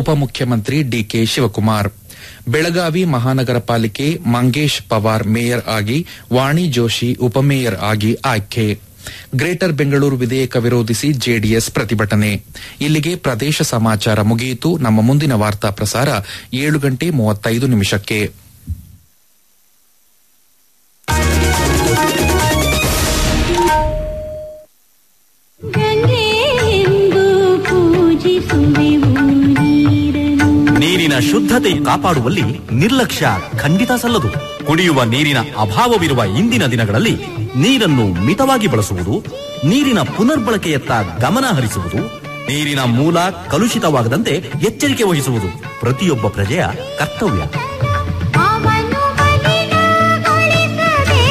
ಉಪಮುಖ್ಯಮಂತ್ರಿ ಡಿಕೆ ಶಿವಕುಮಾರ್ ಬೆಳಗಾವಿ ಮಹಾನಗರ ಪಾಲಿಕೆ ಮಂಗೇಶ್ ಪವಾರ್ ಮೇಯರ್ ಆಗಿ ವಾಣಿ ಜೋಶಿ ಉಪಮೇಯರ್ ಆಗಿ ಆಯ್ಕೆ ಗ್ರೇಟರ್ ಬೆಂಗಳೂರು ವಿಧೇಯಕ ವಿರೋಧಿಸಿ ಜೆಡಿಎಸ್ ಪ್ರತಿಭಟನೆ ಇಲ್ಲಿಗೆ ಪ್ರದೇಶ ಸಮಾಚಾರ ಮುಗಿಯಿತು ನಮ್ಮ ಮುಂದಿನ ವಾರ್ತಾ ಪ್ರಸಾರ ಏಳು ಗಂಟೆ ಮೂವತ್ತೈದು ನಿಮಿಷಕ್ಕೆ ಗಂಗೆಯೆಂದು ಪೂಜಿಸುವೆವು ನೀರನ್ನು ನೀರಿನ ಶುದ್ಧತೆ ಕಾಪಾಡುವಲ್ಲಿ ನಿರ್ಲಕ್ಷ್ಯ ಖಂಡಿತ ಸಲ್ಲದು ಕುಡಿಯುವ ನೀರಿನ ಅಭಾವವಿರುವ ಇಂದಿನ ದಿನಗಳಲ್ಲಿ ನೀರನ್ನು ಮಿತವಾಗಿ ಬಳಸುವುದು ನೀರಿನ ಪುನರ್ಬಳಕೆಯತ್ತ ಗಮನ ಹರಿಸುವುದು ನೀರಿನ ಮೂಲ ಕಲುಷಿತವಾಗದಂತೆ ಎಚ್ಚರಿಕೆ ವಹಿಸುವುದು ಪ್ರತಿಯೊಬ್ಬ ಪ್ರಜೆಯ ಕರ್ತವ್ಯ ಅವನು ಮಲಿನಗೊಳಿಸಬೇಡ.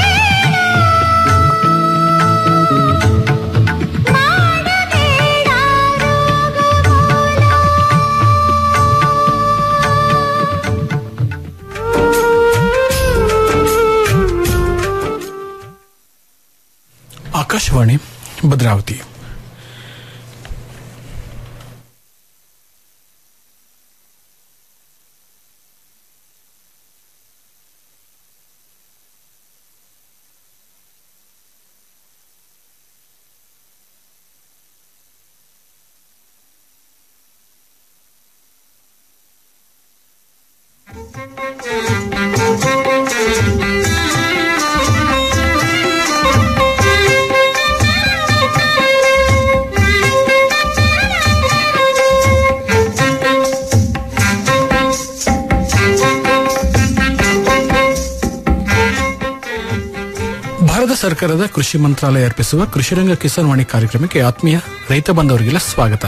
ಮಾಡಬೇಡ ರೋಗಮೂಲ. ಆಕಾಶವಾಣಿ ಭದ್ರಾವತಿ ಭಾರತ ಸರ್ಕಾರದ ಕೃಷಿ ಮಂತ್ರಾಲಯ ಅರ್ಪಿಸುವ ಕೃಷಿರಂಗ ಕಿಸಾನ್ ವಾಣಿ ಕಾರ್ಯಕ್ರಮಕ್ಕೆ ಆತ್ಮೀಯ ರೈತ ಬಂಧವರಿಗೆಲ್ಲ ಸ್ವಾಗತ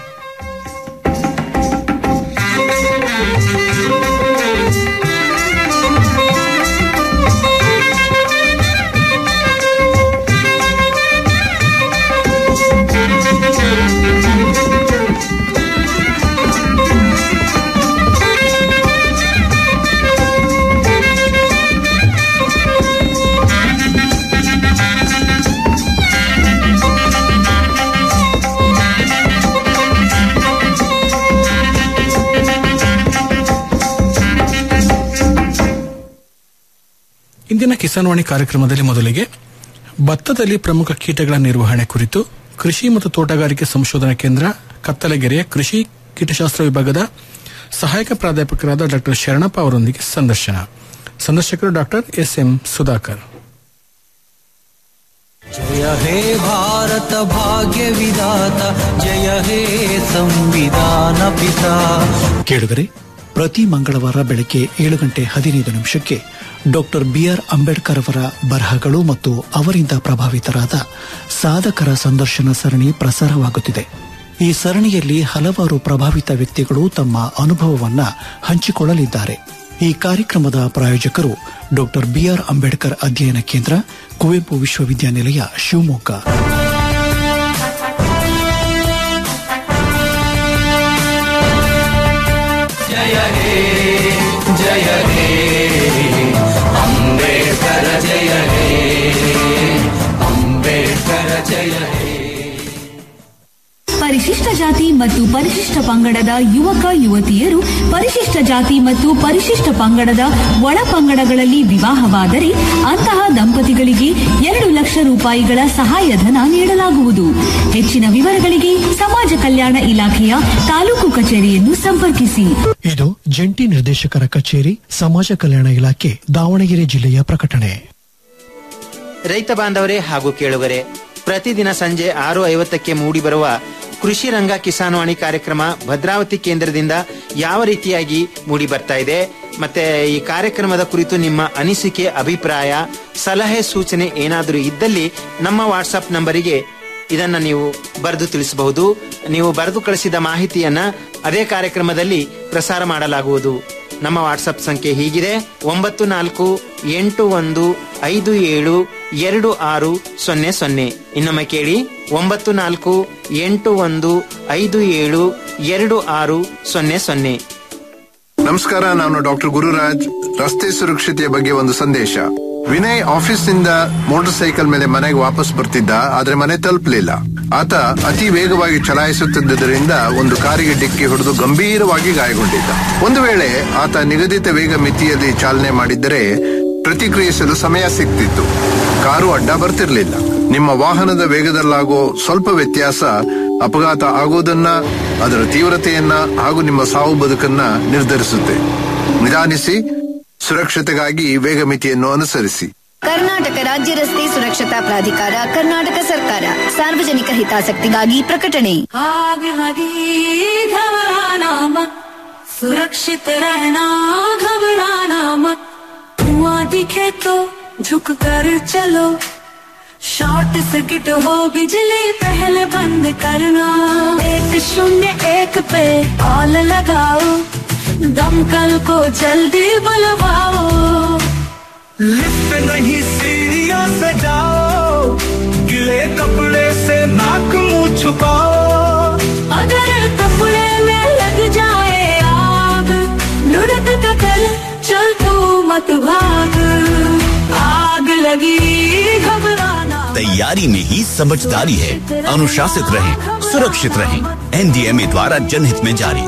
ಇಂದಿನ ಕಿಸಾನ್ ವಾಣಿ ಕಾರ್ಯಕ್ರಮದಲ್ಲಿ ಮೊದಲಿಗೆ ಭತ್ತದಲ್ಲಿ ಪ್ರಮುಖ ಕೀಟಗಳ ನಿರ್ವಹಣೆ ಕುರಿತು ಕೃಷಿ ಮತ್ತು ತೋಟಗಾರಿಕೆ ಸಂಶೋಧನಾ ಕೇಂದ್ರ ಕತ್ತಲಗೆರೆಯ ಕೃಷಿ ಕೀಟಶಾಸ್ತ್ರ ವಿಭಾಗದ ಸಹಾಯಕ ಪ್ರಾಧ್ಯಾಪಕರಾದ ಡಾಕ್ಟರ್ ಶರಣಪ್ಪ ಅವರೊಂದಿಗೆ ಸಂದರ್ಶನ ಸಂದರ್ಶಕರು ಡಾಕ್ಟರ್ ಎಸ್ ಎಂ ಸುಧಾಕರ್ जय हे भारत भाग्य विधाता जय हे ಸಂವಿಧಾನ ಪಿತಾ ಕೇಳಿದರೆ ಪ್ರತಿ ಮಂಗಳವಾರ ಬೆಳಗ್ಗೆ ಏಳು ಗಂಟೆ ಹದಿನೈದು ನಿಮಿಷಕ್ಕೆ ಡಾಕ್ಟರ್ ಬಿಆರ್ ಅಂಬೇಡ್ಕರ್ ಅವರ ಬರಹಗಳು ಮತ್ತು ಅವರಿಂದ ಪ್ರಭಾವಿತರಾದ ಸಾಧಕರ ಸಂದರ್ಶನ ಸರಣಿ ಪ್ರಸಾರವಾಗುತ್ತಿದೆ ಈ ಸರಣಿಯಲ್ಲಿ ಹಲವಾರು ಪ್ರಭಾವಿತ ವ್ಯಕ್ತಿಗಳು ತಮ್ಮ ಅನುಭವವನ್ನ ಹಂಚಿಕೊಳ್ಳಲಿದ್ದಾರೆ ಈ ಕಾರ್ಯಕ್ರಮದ ಪ್ರಾಯೋಜಕರು ಡಾಕ್ಟರ್ ಬಿಆರ್ ಅಂಬೇಡ್ಕರ್ ಅಧ್ಯಯನ ಕೇಂದ್ರ ಕುವೆಂಪು ವಿಶ್ವವಿದ್ಯಾನಿಲಯ ಶಿವಮೊಗ್ಗ ಪರಿಶಿಷ್ಟ ಜಾತಿ ಮತ್ತು ಪರಿಶಿಷ್ಟ ಪಂಗಡದ ಯುವಕ ಯುವತಿಯರು ಪರಿಶಿಷ್ಟ ಜಾತಿ ಮತ್ತು ಪರಿಶಿಷ್ಟ ಪಂಗಡದ ಒಳ ಪಂಗಡಗಳಲ್ಲಿ ವಿವಾಹವಾದರೆ ಅಂತಹ ದಂಪತಿಗಳಿಗೆ ಎರಡು ಲಕ್ಷ ರೂಪಾಯಿಗಳ ಸಹಾಯಧನ ನೀಡಲಾಗುವುದು ಹೆಚ್ಚಿನ ವಿವರಗಳಿಗೆ ಸಮಾಜ ಕಲ್ಯಾಣ ಇಲಾಖೆಯ ತಾಲೂಕು ಕಚೇರಿಯನ್ನು ಸಂಪರ್ಕಿಸಿ ಇದು ಜಂಟಿ ನಿರ್ದೇಶಕರ ಕಚೇರಿ ಸಮಾಜ ಕಲ್ಯಾಣ ಇಲಾಖೆ ದಾವಣಗೆರೆ ಜಿಲ್ಲೆಯ ಪ್ರಕಟಣೆ ರೈತ ಬಾಂಧವರೇ ಹಾಗೂ ಕೇಳುಗರೆ ಪ್ರತಿದಿನ ಸಂಜೆ ಆರು ಐವತ್ತಕ್ಕೆ ಮೂಡಿಬರುವ ಕೃಷಿ ರಂಗ ಕಿಸಾನ್ವಾಣಿ ಕಾರ್ಯಕ್ರಮ ಭದ್ರಾವತಿ ಕೇಂದ್ರದಿಂದ ಯಾವ ರೀತಿಯಾಗಿ ಮೂಡಿ ಬರ್ತಾ ಇದೆ ಮತ್ತೆ ಈ ಕಾರ್ಯಕ್ರಮದ ಕುರಿತು ನಿಮ್ಮ ಅನಿಸಿಕೆ ಅಭಿಪ್ರಾಯ ಸಲಹೆ ಸೂಚನೆ ಏನಾದರೂ ಇದ್ದಲ್ಲಿ ನಮ್ಮ ವಾಟ್ಸಪ್ ನಂಬರಿಗೆ ಇದನ್ನ ನೀವು ಬರೆದು ತಿಳಿಸಬಹುದು ನೀವು ಬರೆದು ಕಳಿಸಿದ ಮಾಹಿತಿಯನ್ನ ಅದೇ ಕಾರ್ಯಕ್ರಮದಲ್ಲಿ ಪ್ರಸಾರ ಮಾಡಲಾಗುವುದು ನಮ್ಮ ವಾಟ್ಸಪ್ ಸಂಖ್ಯೆ ಹೀಗಿದೆ ಒಂಬತ್ತು ನಾಲ್ಕು ಎಂಟು ಒಂದು ಐದು ಏಳು ಎರಡು ಆರು ಸೊನ್ನೆ ಸೊನ್ನೆ ಇನ್ನೊಮ್ಮೆ ಕೇಳಿ ಒಂಬತ್ತು ನಾಲ್ಕು ಎಂಟು ಒಂದು ಐದು ಏಳು ಎರಡು ಆರು ಸೊನ್ನೆ ಸೊನ್ನೆ ನಮಸ್ಕಾರ ನಾನು ಡಾಕ್ಟರ್ ಗುರುರಾಜ್ ರಸ್ತೆ ಸುರಕ್ಷತೆಯ ಬಗ್ಗೆ ಒಂದು ಸಂದೇಶ ವಿನಯ್ ಆಫೀಸ್ನಿಂದ ಮೋಟಾರ್ ಸೈಕಲ್ ಮೇಲೆ ಮನೆಗೆ ವಾಪಸ್ ಬರ್ತಿದ್ದ ಆದ್ರೆ ಮನೆ ತಲುಪಲಿಲ್ಲ ಆತ ಅತಿ ವೇಗವಾಗಿ ಚಲಾಯಿಸುತ್ತಿದ್ದರಿಂದ ಒಂದು ಕಾರಿಗೆ ಡಿಕ್ಕಿ ಹೊಡೆದು ಗಂಭೀರವಾಗಿ ಗಾಯಗೊಂಡಿದ್ದ ಒಂದು ವೇಳೆ ಆತ ನಿಗದಿತ ವೇಗ ಮಿತಿಯಲ್ಲಿ ಚಾಲನೆ ಮಾಡಿದ್ದರೆ ಪ್ರತಿಕ್ರಿಯಿಸಲು ಸಮಯ ಸಿಗ್ತಿತ್ತು ಕಾರು ಅಡ್ಡ ಬರ್ತಿರ್ಲಿಲ್ಲ ನಿಮ್ಮ ವಾಹನದ ವೇಗದಲ್ಲಾಗೋ ಸ್ವಲ್ಪ ವ್ಯತ್ಯಾಸ ಅಪಘಾತ ಆಗೋದನ್ನ ಅದರ ತೀವ್ರತೆಯನ್ನ ಹಾಗೂ ನಿಮ್ಮ ಸಾವು ಬದುಕನ್ನ ನಿರ್ಧರಿಸುತ್ತೆ ನಿಧಾನಿಸಿ ಸುರಕ್ಷತೆಗಾಗಿ ವೇಗ ಮಿತಿಯನ್ನು ಅನುಸರಿಸಿ ಕರ್ನಾಟಕ ರಾಜ್ಯ ರಸ್ತೆ ಸುರಕ್ಷತಾ ಪ್ರಾಧಿಕಾರ ಕರ್ನಾಟಕ ಸರ್ಕಾರ ಸಾರ್ವಜನಿಕ ಹಿತಾಸಕ್ತಿಗಾಗಿ ಪ್ರಕಟಣೆ आगे लगी घबराना मत सुरक्षित रहना घबराना मत धुआं दिखे तो झुक कर चलो शॉर्ट सर्किट हो बिजली पहले बंद करना एक शून्य एक पे कॉल लगाओ दमकल को जल्दी बुलवाओ लिफ्ट नहीं सीढ़ियों से जाओ गिले कपड़े से नाक मुंह छुपाओ अगर कपड़े में लग जाए आग लुढ़क कर चल तू मत भाग आग लगी घबराना तैयारी में ही समझदारी है अनुशासित रहें सुरक्षित रहें एनडीएमए द्वारा जनहित में जारी